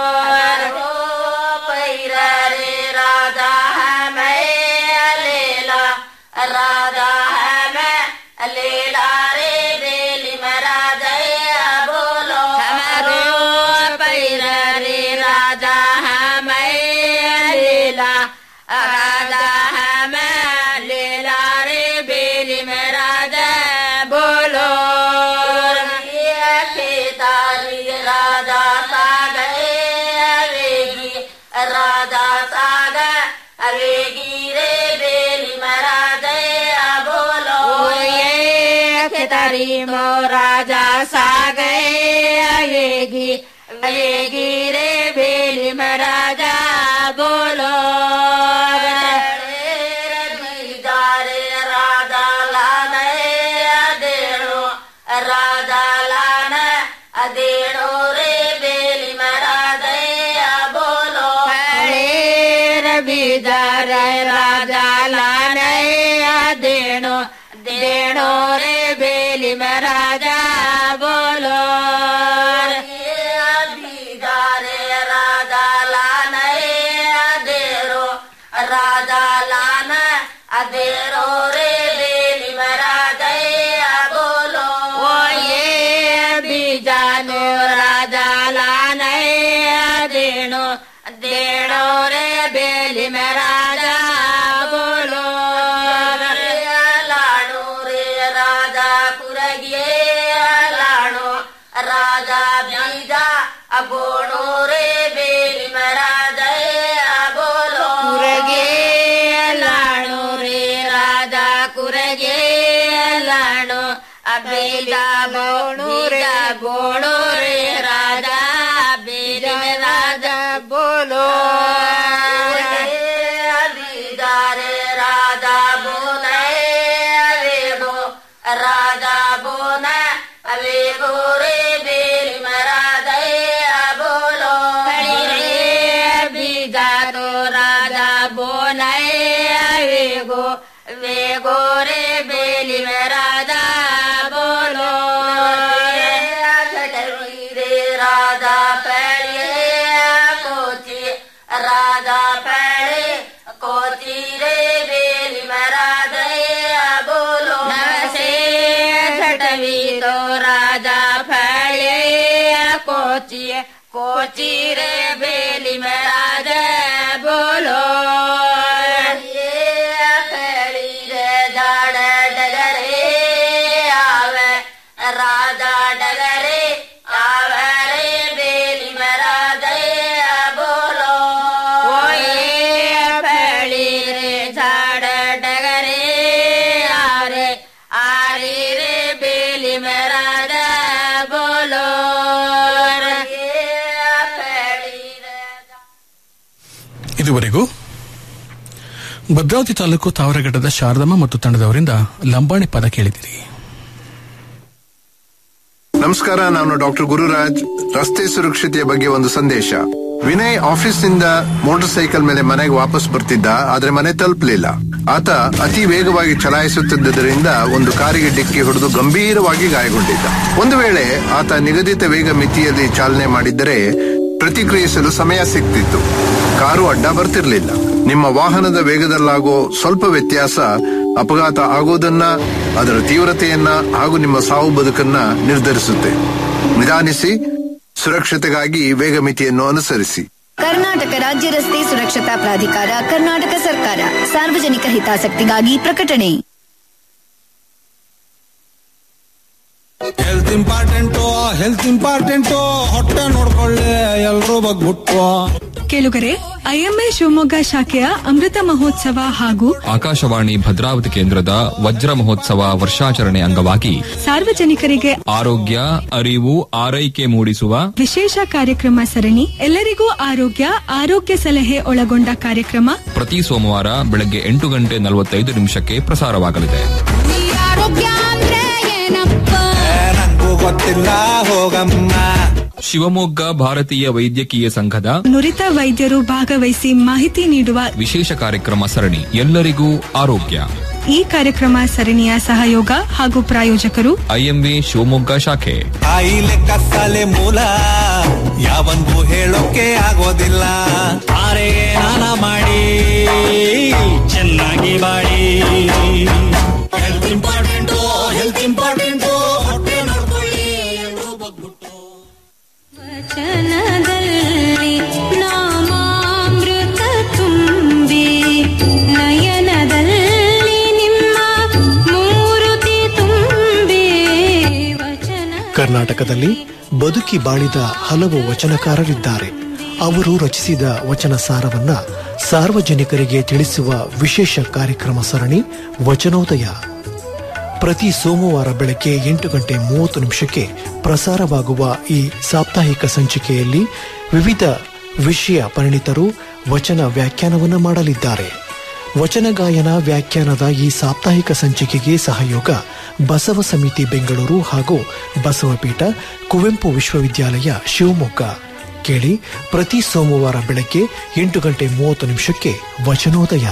पैर रे राजा है मैं लेला राजा है मैं लेला रे बेली में राजा बोलो हमारो पैर रे राजा है मैं लेला राजा है मैं लेला रे बेली में राजा बोलो खेतारी राजा सागे अवेगी राजा सागे अवेगी रे बेली महाराज बोलो ये खेतारी मो राजा सागे अवेगी अवेगी रे बेली महाराजा बोलो राजा लाने अदेणो राजा लान अदेणो रे बेली महाराज बोलो बीजार राजा लान अदेणो देणो रे बेली महाराजा बोलो बीजार राजा लान अदेरो राजा लान अदेरो रे बेली महाराज बोलो ओ ये बीजानो राजा लान देणो देणो रे बेली महाराज बोलो लाणो रे राजा कुरगिए लाणो राजा बीजा अबोणो रे बेली महाराज बोलो कुरगे लाणो रे राजा कुरगे लाणो अबेजा बोणो रे बोणो रे राजा बेली में राजा बोलो बीजारे राजा बोने अवेगो राजा बोने अवेगो रे बेली महाराज बोलो रे बीजारो राजा बोने अवेगो वेगो रे बेली में राजा बोलो रे राजा पहले कोची राजा पहले कोची रे बेली महाराज बोलो नवसे छठवी तो राजा फले कोची कोची रे बेली महाराज बोलो फली रे जाड़ डगरे आवे राजा डगरे आवे रे बेली महाराज बोलो फली रे झाड़ डगरे आरे आरे रे बेली महाराज बोलो ಇದುವರೆಗೂ ಭದ್ರಾವತಿ ತಾಲೂಕು ತಾವರಘಟ್ಟದ ಶಾರದಮ್ಮ ಮತ್ತು ತಂಡದವರಿಂದ ಲಂಬಾಣಿ ಪದ ಕೇಳಿದಿರಿ ನಮಸ್ಕಾರ ನಾನು ಡಾಕ್ಟರ್ ಗುರುರಾಜ್ ರಸ್ತೆ ಸುರಕ್ಷತೆಯ ಬಗ್ಗೆ ಒಂದು ಸಂದೇಶ ವಿನಯ್ ಆಫೀಸ್ನಿಂದ ಮೋಟಾರ್ ಸೈಕಲ್ ಮೇಲೆ ಮನೆಗೆ ವಾಪಸ್ ಬರ್ತಿದ್ದ ಆದ್ರೆ ಮನೆ ತಲುಪಲಿಲ್ಲ ಆತ ಅತಿ ವೇಗವಾಗಿ ಚಲಾಯಿಸುತ್ತಿದ್ದರಿಂದ ಒಂದು ಕಾರಿಗೆ ಡಿಕ್ಕಿ ಹೊಡೆದು ಗಂಭೀರವಾಗಿ ಗಾಯಗೊಂಡಿದ್ದ ಒಂದು ವೇಳೆ ಆತ ನಿಗದಿತ ವೇಗ ಮಿತಿಯಲ್ಲಿ ಚಾಲನೆ ಮಾಡಿದ್ದರೆ ಪ್ರತಿಕ್ರಿಯಿಸಲು ಸಮಯ ಸಿಗ್ತಿತ್ತು ಕಾರು ಅಡ್ಡ ಬರ್ತಿರ್ಲಿಲ್ಲ ನಿಮ್ಮ ವಾಹನದ ವೇಗದಲ್ಲಾಗೋ ಸ್ವಲ್ಪ ವ್ಯತ್ಯಾಸ ಅಪಘಾತ ಆಗೋದನ್ನ ಅದರ ತೀವ್ರತೆಯನ್ನ ಹಾಗೂ ನಿಮ್ಮ ಸಾವು ಬದುಕನ್ನ ನಿರ್ಧರಿಸುತ್ತೆ ನಿಧಾನಿಸಿ ಸುರಕ್ಷತೆಗಾಗಿ ವೇಗ ಮಿತಿಯನ್ನು ಅನುಸರಿಸಿ ಕರ್ನಾಟಕ ರಾಜ್ಯ ರಸ್ತೆ ಸುರಕ್ಷತಾ ಪ್ರಾಧಿಕಾರ ಕರ್ನಾಟಕ ಸರ್ಕಾರ ಸಾರ್ವಜನಿಕ ಹಿತಾಸಕ್ತಿಗಾಗಿ ಪ್ರಕಟಣೆ ಹೆಲ್ತ್ ಇಂಪಾರ್ಟೆಂಟು ಹೆಲ್ತ್ ಇಂಪಾರ್ಟೆಂಟು ಹೊಟ್ಟೆ ನೋಡ್ಕೊಳ್ಳಿ ಎಲ್ರೂ ಬಗ್ಬಿಟ್ಟು ಕೇಳುಗರೆ ಐಎಂಎ ಶಿವಮೊಗ್ಗ ಶಾಖೆಯ ಅಮೃತ ಮಹೋತ್ಸವ ಹಾಗೂ ಆಕಾಶವಾಣಿ ಭದ್ರಾವತಿ ಕೇಂದ್ರದ ವಜ್ರ ಮಹೋತ್ಸವ ವರ್ಷಾಚರಣೆ ಅಂಗವಾಗಿ ಸಾರ್ವಜನಿಕರಿಗೆ ಆರೋಗ್ಯ ಅರಿವು ಆರೈಕೆ ಮೂಡಿಸುವ ವಿಶೇಷ ಕಾರ್ಯಕ್ರಮ ಸರಣಿ ಎಲ್ಲರಿಗೂ ಆರೋಗ್ಯ ಆರೋಗ್ಯ ಸಲಹೆ ಒಳಗೊಂಡ ಕಾರ್ಯಕ್ರಮ ಪ್ರತಿ ಸೋಮವಾರ ಬೆಳಗ್ಗೆ ಎಂಟು ಗಂಟೆ ನಲವತ್ತೈದು ನಿಮಿಷಕ್ಕೆ ಪ್ರಸಾರವಾಗಲಿದೆ ಆರೋಗ್ಯ ಅಂದ್ರೆ ಏನಪ್ಪ ನಂಗೂ ಗೊತ್ತಿಲ್ಲ ಹೋಗಮ್ಮ ಶಿವಮೊಗ್ಗ ಭಾರತೀಯ ವೈದ್ಯಕೀಯ ಸಂಘದ ನುರಿತ ವೈದ್ಯರು ಭಾಗವಹಿಸಿ ಮಾಹಿತಿ ನೀಡುವ ವಿಶೇಷ ಕಾರ್ಯಕ್ರಮ ಸರಣಿ ಎಲ್ಲರಿಗೂ ಆರೋಗ್ಯ ಈ ಕಾರ್ಯಕ್ರಮ ಸರಣಿಯ ಸಹಯೋಗ ಹಾಗೂ ಪ್ರಾಯೋಜಕರು ಐಎಂವಿ ಶಿವಮೊಗ್ಗ ಶಾಖೆ ಕಾಯಿಲೆ ಕತ್ತಲೆ ಮೂಲ ಯಾವನ್ಗೂ ಹೇಳೋಕೆ ಆಗೋದಿಲ್ಲ ಆರೆ ನಾನ ಮಾಡಿ ಚೆನ್ನಾಗಿ ಬಾಳಿ ಹೆಲ್ತ್ ಇಂಪಾರ್ಟೆಂಟು ಹೆಲ್ತ್ ಇಂಪಾರ್ಟೆಂಟು ಹೊಟ್ಟೆ ನೋಡ್ಕೊಳ್ಳಿ ಎಲ್ರೂ ಬಗ್ಬಿಟ್ಟು ವಚನದಲ್ಲಿ ನಾಮಾಮೃತ ತುಂಬಿ ನಯನದಲ್ಲಿ ನಿಮ್ಮ ಮೂರುತಿ ತುಂಬಿ ವಚನ ಕರ್ನಾಟಕದಲ್ಲಿ ಬದುಕಿ ಬಾಳಿದ ಹಲವು ವಚನಕಾರರಿದ್ದಾರೆ ಅವರು ರಚಿಸಿದ ವಚನ ಸಾರವನ್ನ ಸಾರ್ವಜನಿಕರಿಗೆ ತಿಳಿಸುವ ವಿಶೇಷ ಕಾರ್ಯಕ್ರಮ ಸರಣಿ ವಚನೋದಯ ಪ್ರತಿ ಸೋಮವಾರ ಬೆಳಗ್ಗೆ ಎಂಟು ಗಂಟೆ ಮೂವತ್ತು ನಿಮಿಷಕ್ಕೆ ಪ್ರಸಾರವಾಗುವ ಈ ಸಾಪ್ತಾಹಿಕ ಸಂಚಿಕೆಯಲ್ಲಿ ವಿವಿಧ ವಿಷಯ ಪರಿಣಿತರು ವಚನ ವ್ಯಾಖ್ಯಾನವನ್ನು ಮಾಡಲಿದ್ದಾರೆ ವಚನ ಗಾಯನ ವ್ಯಾಖ್ಯಾನದ ಈ ಸಾಪ್ತಾಹಿಕ ಸಂಚಿಕೆಗೆ ಸಹಯೋಗ ಬಸವ ಸಮಿತಿ ಬೆಂಗಳೂರು ಹಾಗೂ ಬಸವಪೀಠ ಕುವೆಂಪು ವಿಶ್ವವಿದ್ಯಾಲಯ ಶಿವಮೊಗ್ಗ ಕೇಳಿ ಪ್ರತಿ ಸೋಮವಾರ ಬೆಳಗ್ಗೆ ಎಂಟು ಗಂಟೆ ಮೂವತ್ತು ನಿಮಿಷಕ್ಕೆ ವಚನೋದಯ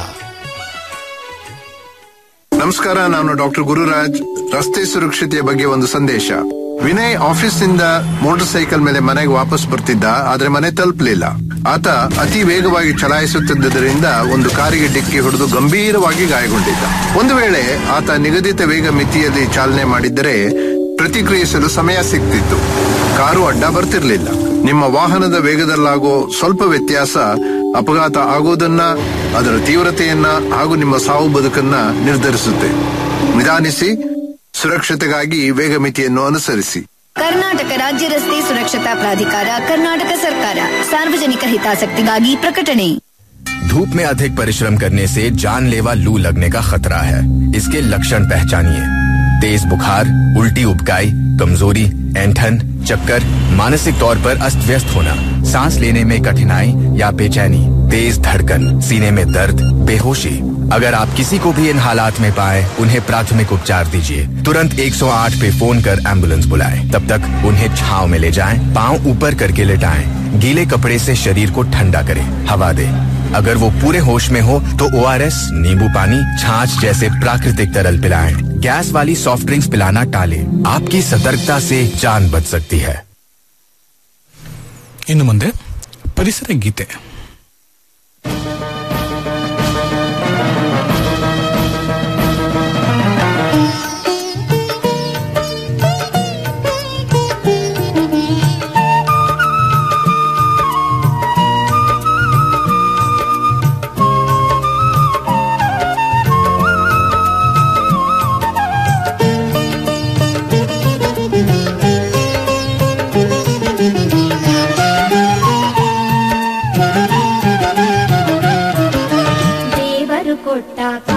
ನಮಸ್ಕಾರ ನಾನು ಡಾಕ್ಟರ್ ಗುರುರಾಜ್ ರಸ್ತೆ ಸುರಕ್ಷತೆಯ ಬಗ್ಗೆ ಒಂದು ಸಂದೇಶ ವಿನಯ್ ಆಫೀಸ್ನಿಂದ ಮೋಟಾರ್ ಸೈಕಲ್ ಮೇಲೆ ಮನೆಗೆ ವಾಪಸ್ ಬರ್ತಿದ್ದ ಆದ್ರೆ ಮನೆ ತಲುಪಲಿಲ್ಲ ಆತ ಅತಿ ವೇಗವಾಗಿ ಚಲಾಯಿಸುತ್ತಿದ್ದರಿಂದ ಒಂದು ಕಾರಿಗೆ ಡಿಕ್ಕಿ ಹೊಡೆದು ಗಂಭೀರವಾಗಿ ಗಾಯಗೊಂಡಿದ್ದ ಒಂದು ವೇಳೆ ಆತ ನಿಗದಿತ ವೇಗ ಮಿತಿಯಲ್ಲಿ ಚಾಲನೆ ಮಾಡಿದ್ದರೆ ಪ್ರತಿಕ್ರಿಯಿಸಲು ಸಮಯ ಸಿಗ್ತಿತ್ತು ಕಾರು ಅಡ್ಡ ಬರ್ತಿರ್ಲಿಲ್ಲ ನಿಮ್ಮ ವಾಹನದ ವೇಗದಲ್ಲಾಗೋ ಸ್ವಲ್ಪ ವ್ಯತ್ಯಾಸ ಅಪಘಾತ ಆಗೋದನ್ನ ಅದರ ತೀವ್ರತೆಯನ್ನ ಹಾಗೂ ನಿಮ್ಮ ಸಾವು ಬದುಕನ್ನ ನಿರ್ಧರಿಸುತ್ತೆ ನಿಧಾನಿಸಿ ಸುರಕ್ಷತೆಗಾಗಿ ವೇಗ ಮಿತಿಯನ್ನು ಅನುಸರಿಸಿ ಕರ್ನಾಟಕ ರಾಜ್ಯ ರಸ್ತೆ ಸುರಕ್ಷತಾ ಪ್ರಾಧಿಕಾರ ಕರ್ನಾಟಕ ಸರ್ಕಾರ ಸಾರ್ವಜನಿಕ ಹಿತಾಸಕ್ತಿಗಾಗಿ ಪ್ರಕಟಣೆ धूप में अधिक परिश्रम करने से जानलेवा लू लगने का खतरा है इसके लक्षण पहचानिए तेज बुखार उल्टी उबकाई कमजोरी ऐंठन चक्कर मानसिक तौर पर अस्त व्यस्त होना सांस लेने में कठिनाई या बेचैनी तेज धड़कन सीने में दर्द बेहोशी अगर आप किसी को भी इन हालात में पाए उन्हें प्राथमिक उपचार दीजिए तुरंत 108 पे फोन कर एम्बुलेंस बुलाएं तब तक उन्हें छाव में ले जाएं पाँव ऊपर करके लेटाएं गीले कपड़े से शरीर को ठंडा करें हवा दें अगर वो पूरे होश में हो तो ओ नींबू पानी छाछ जैसे प्राकृतिक तरल पिलाएं गैस वाली सॉफ्ट ड्रिंक्स पिलाना टालें आपकी सतर्कता से जान बच सकती है ಇನ್ನು ಮುಂದೆ ಪರಿಸರ ಗೀತೆ ದೇವರು ಕೊಟ್ಟ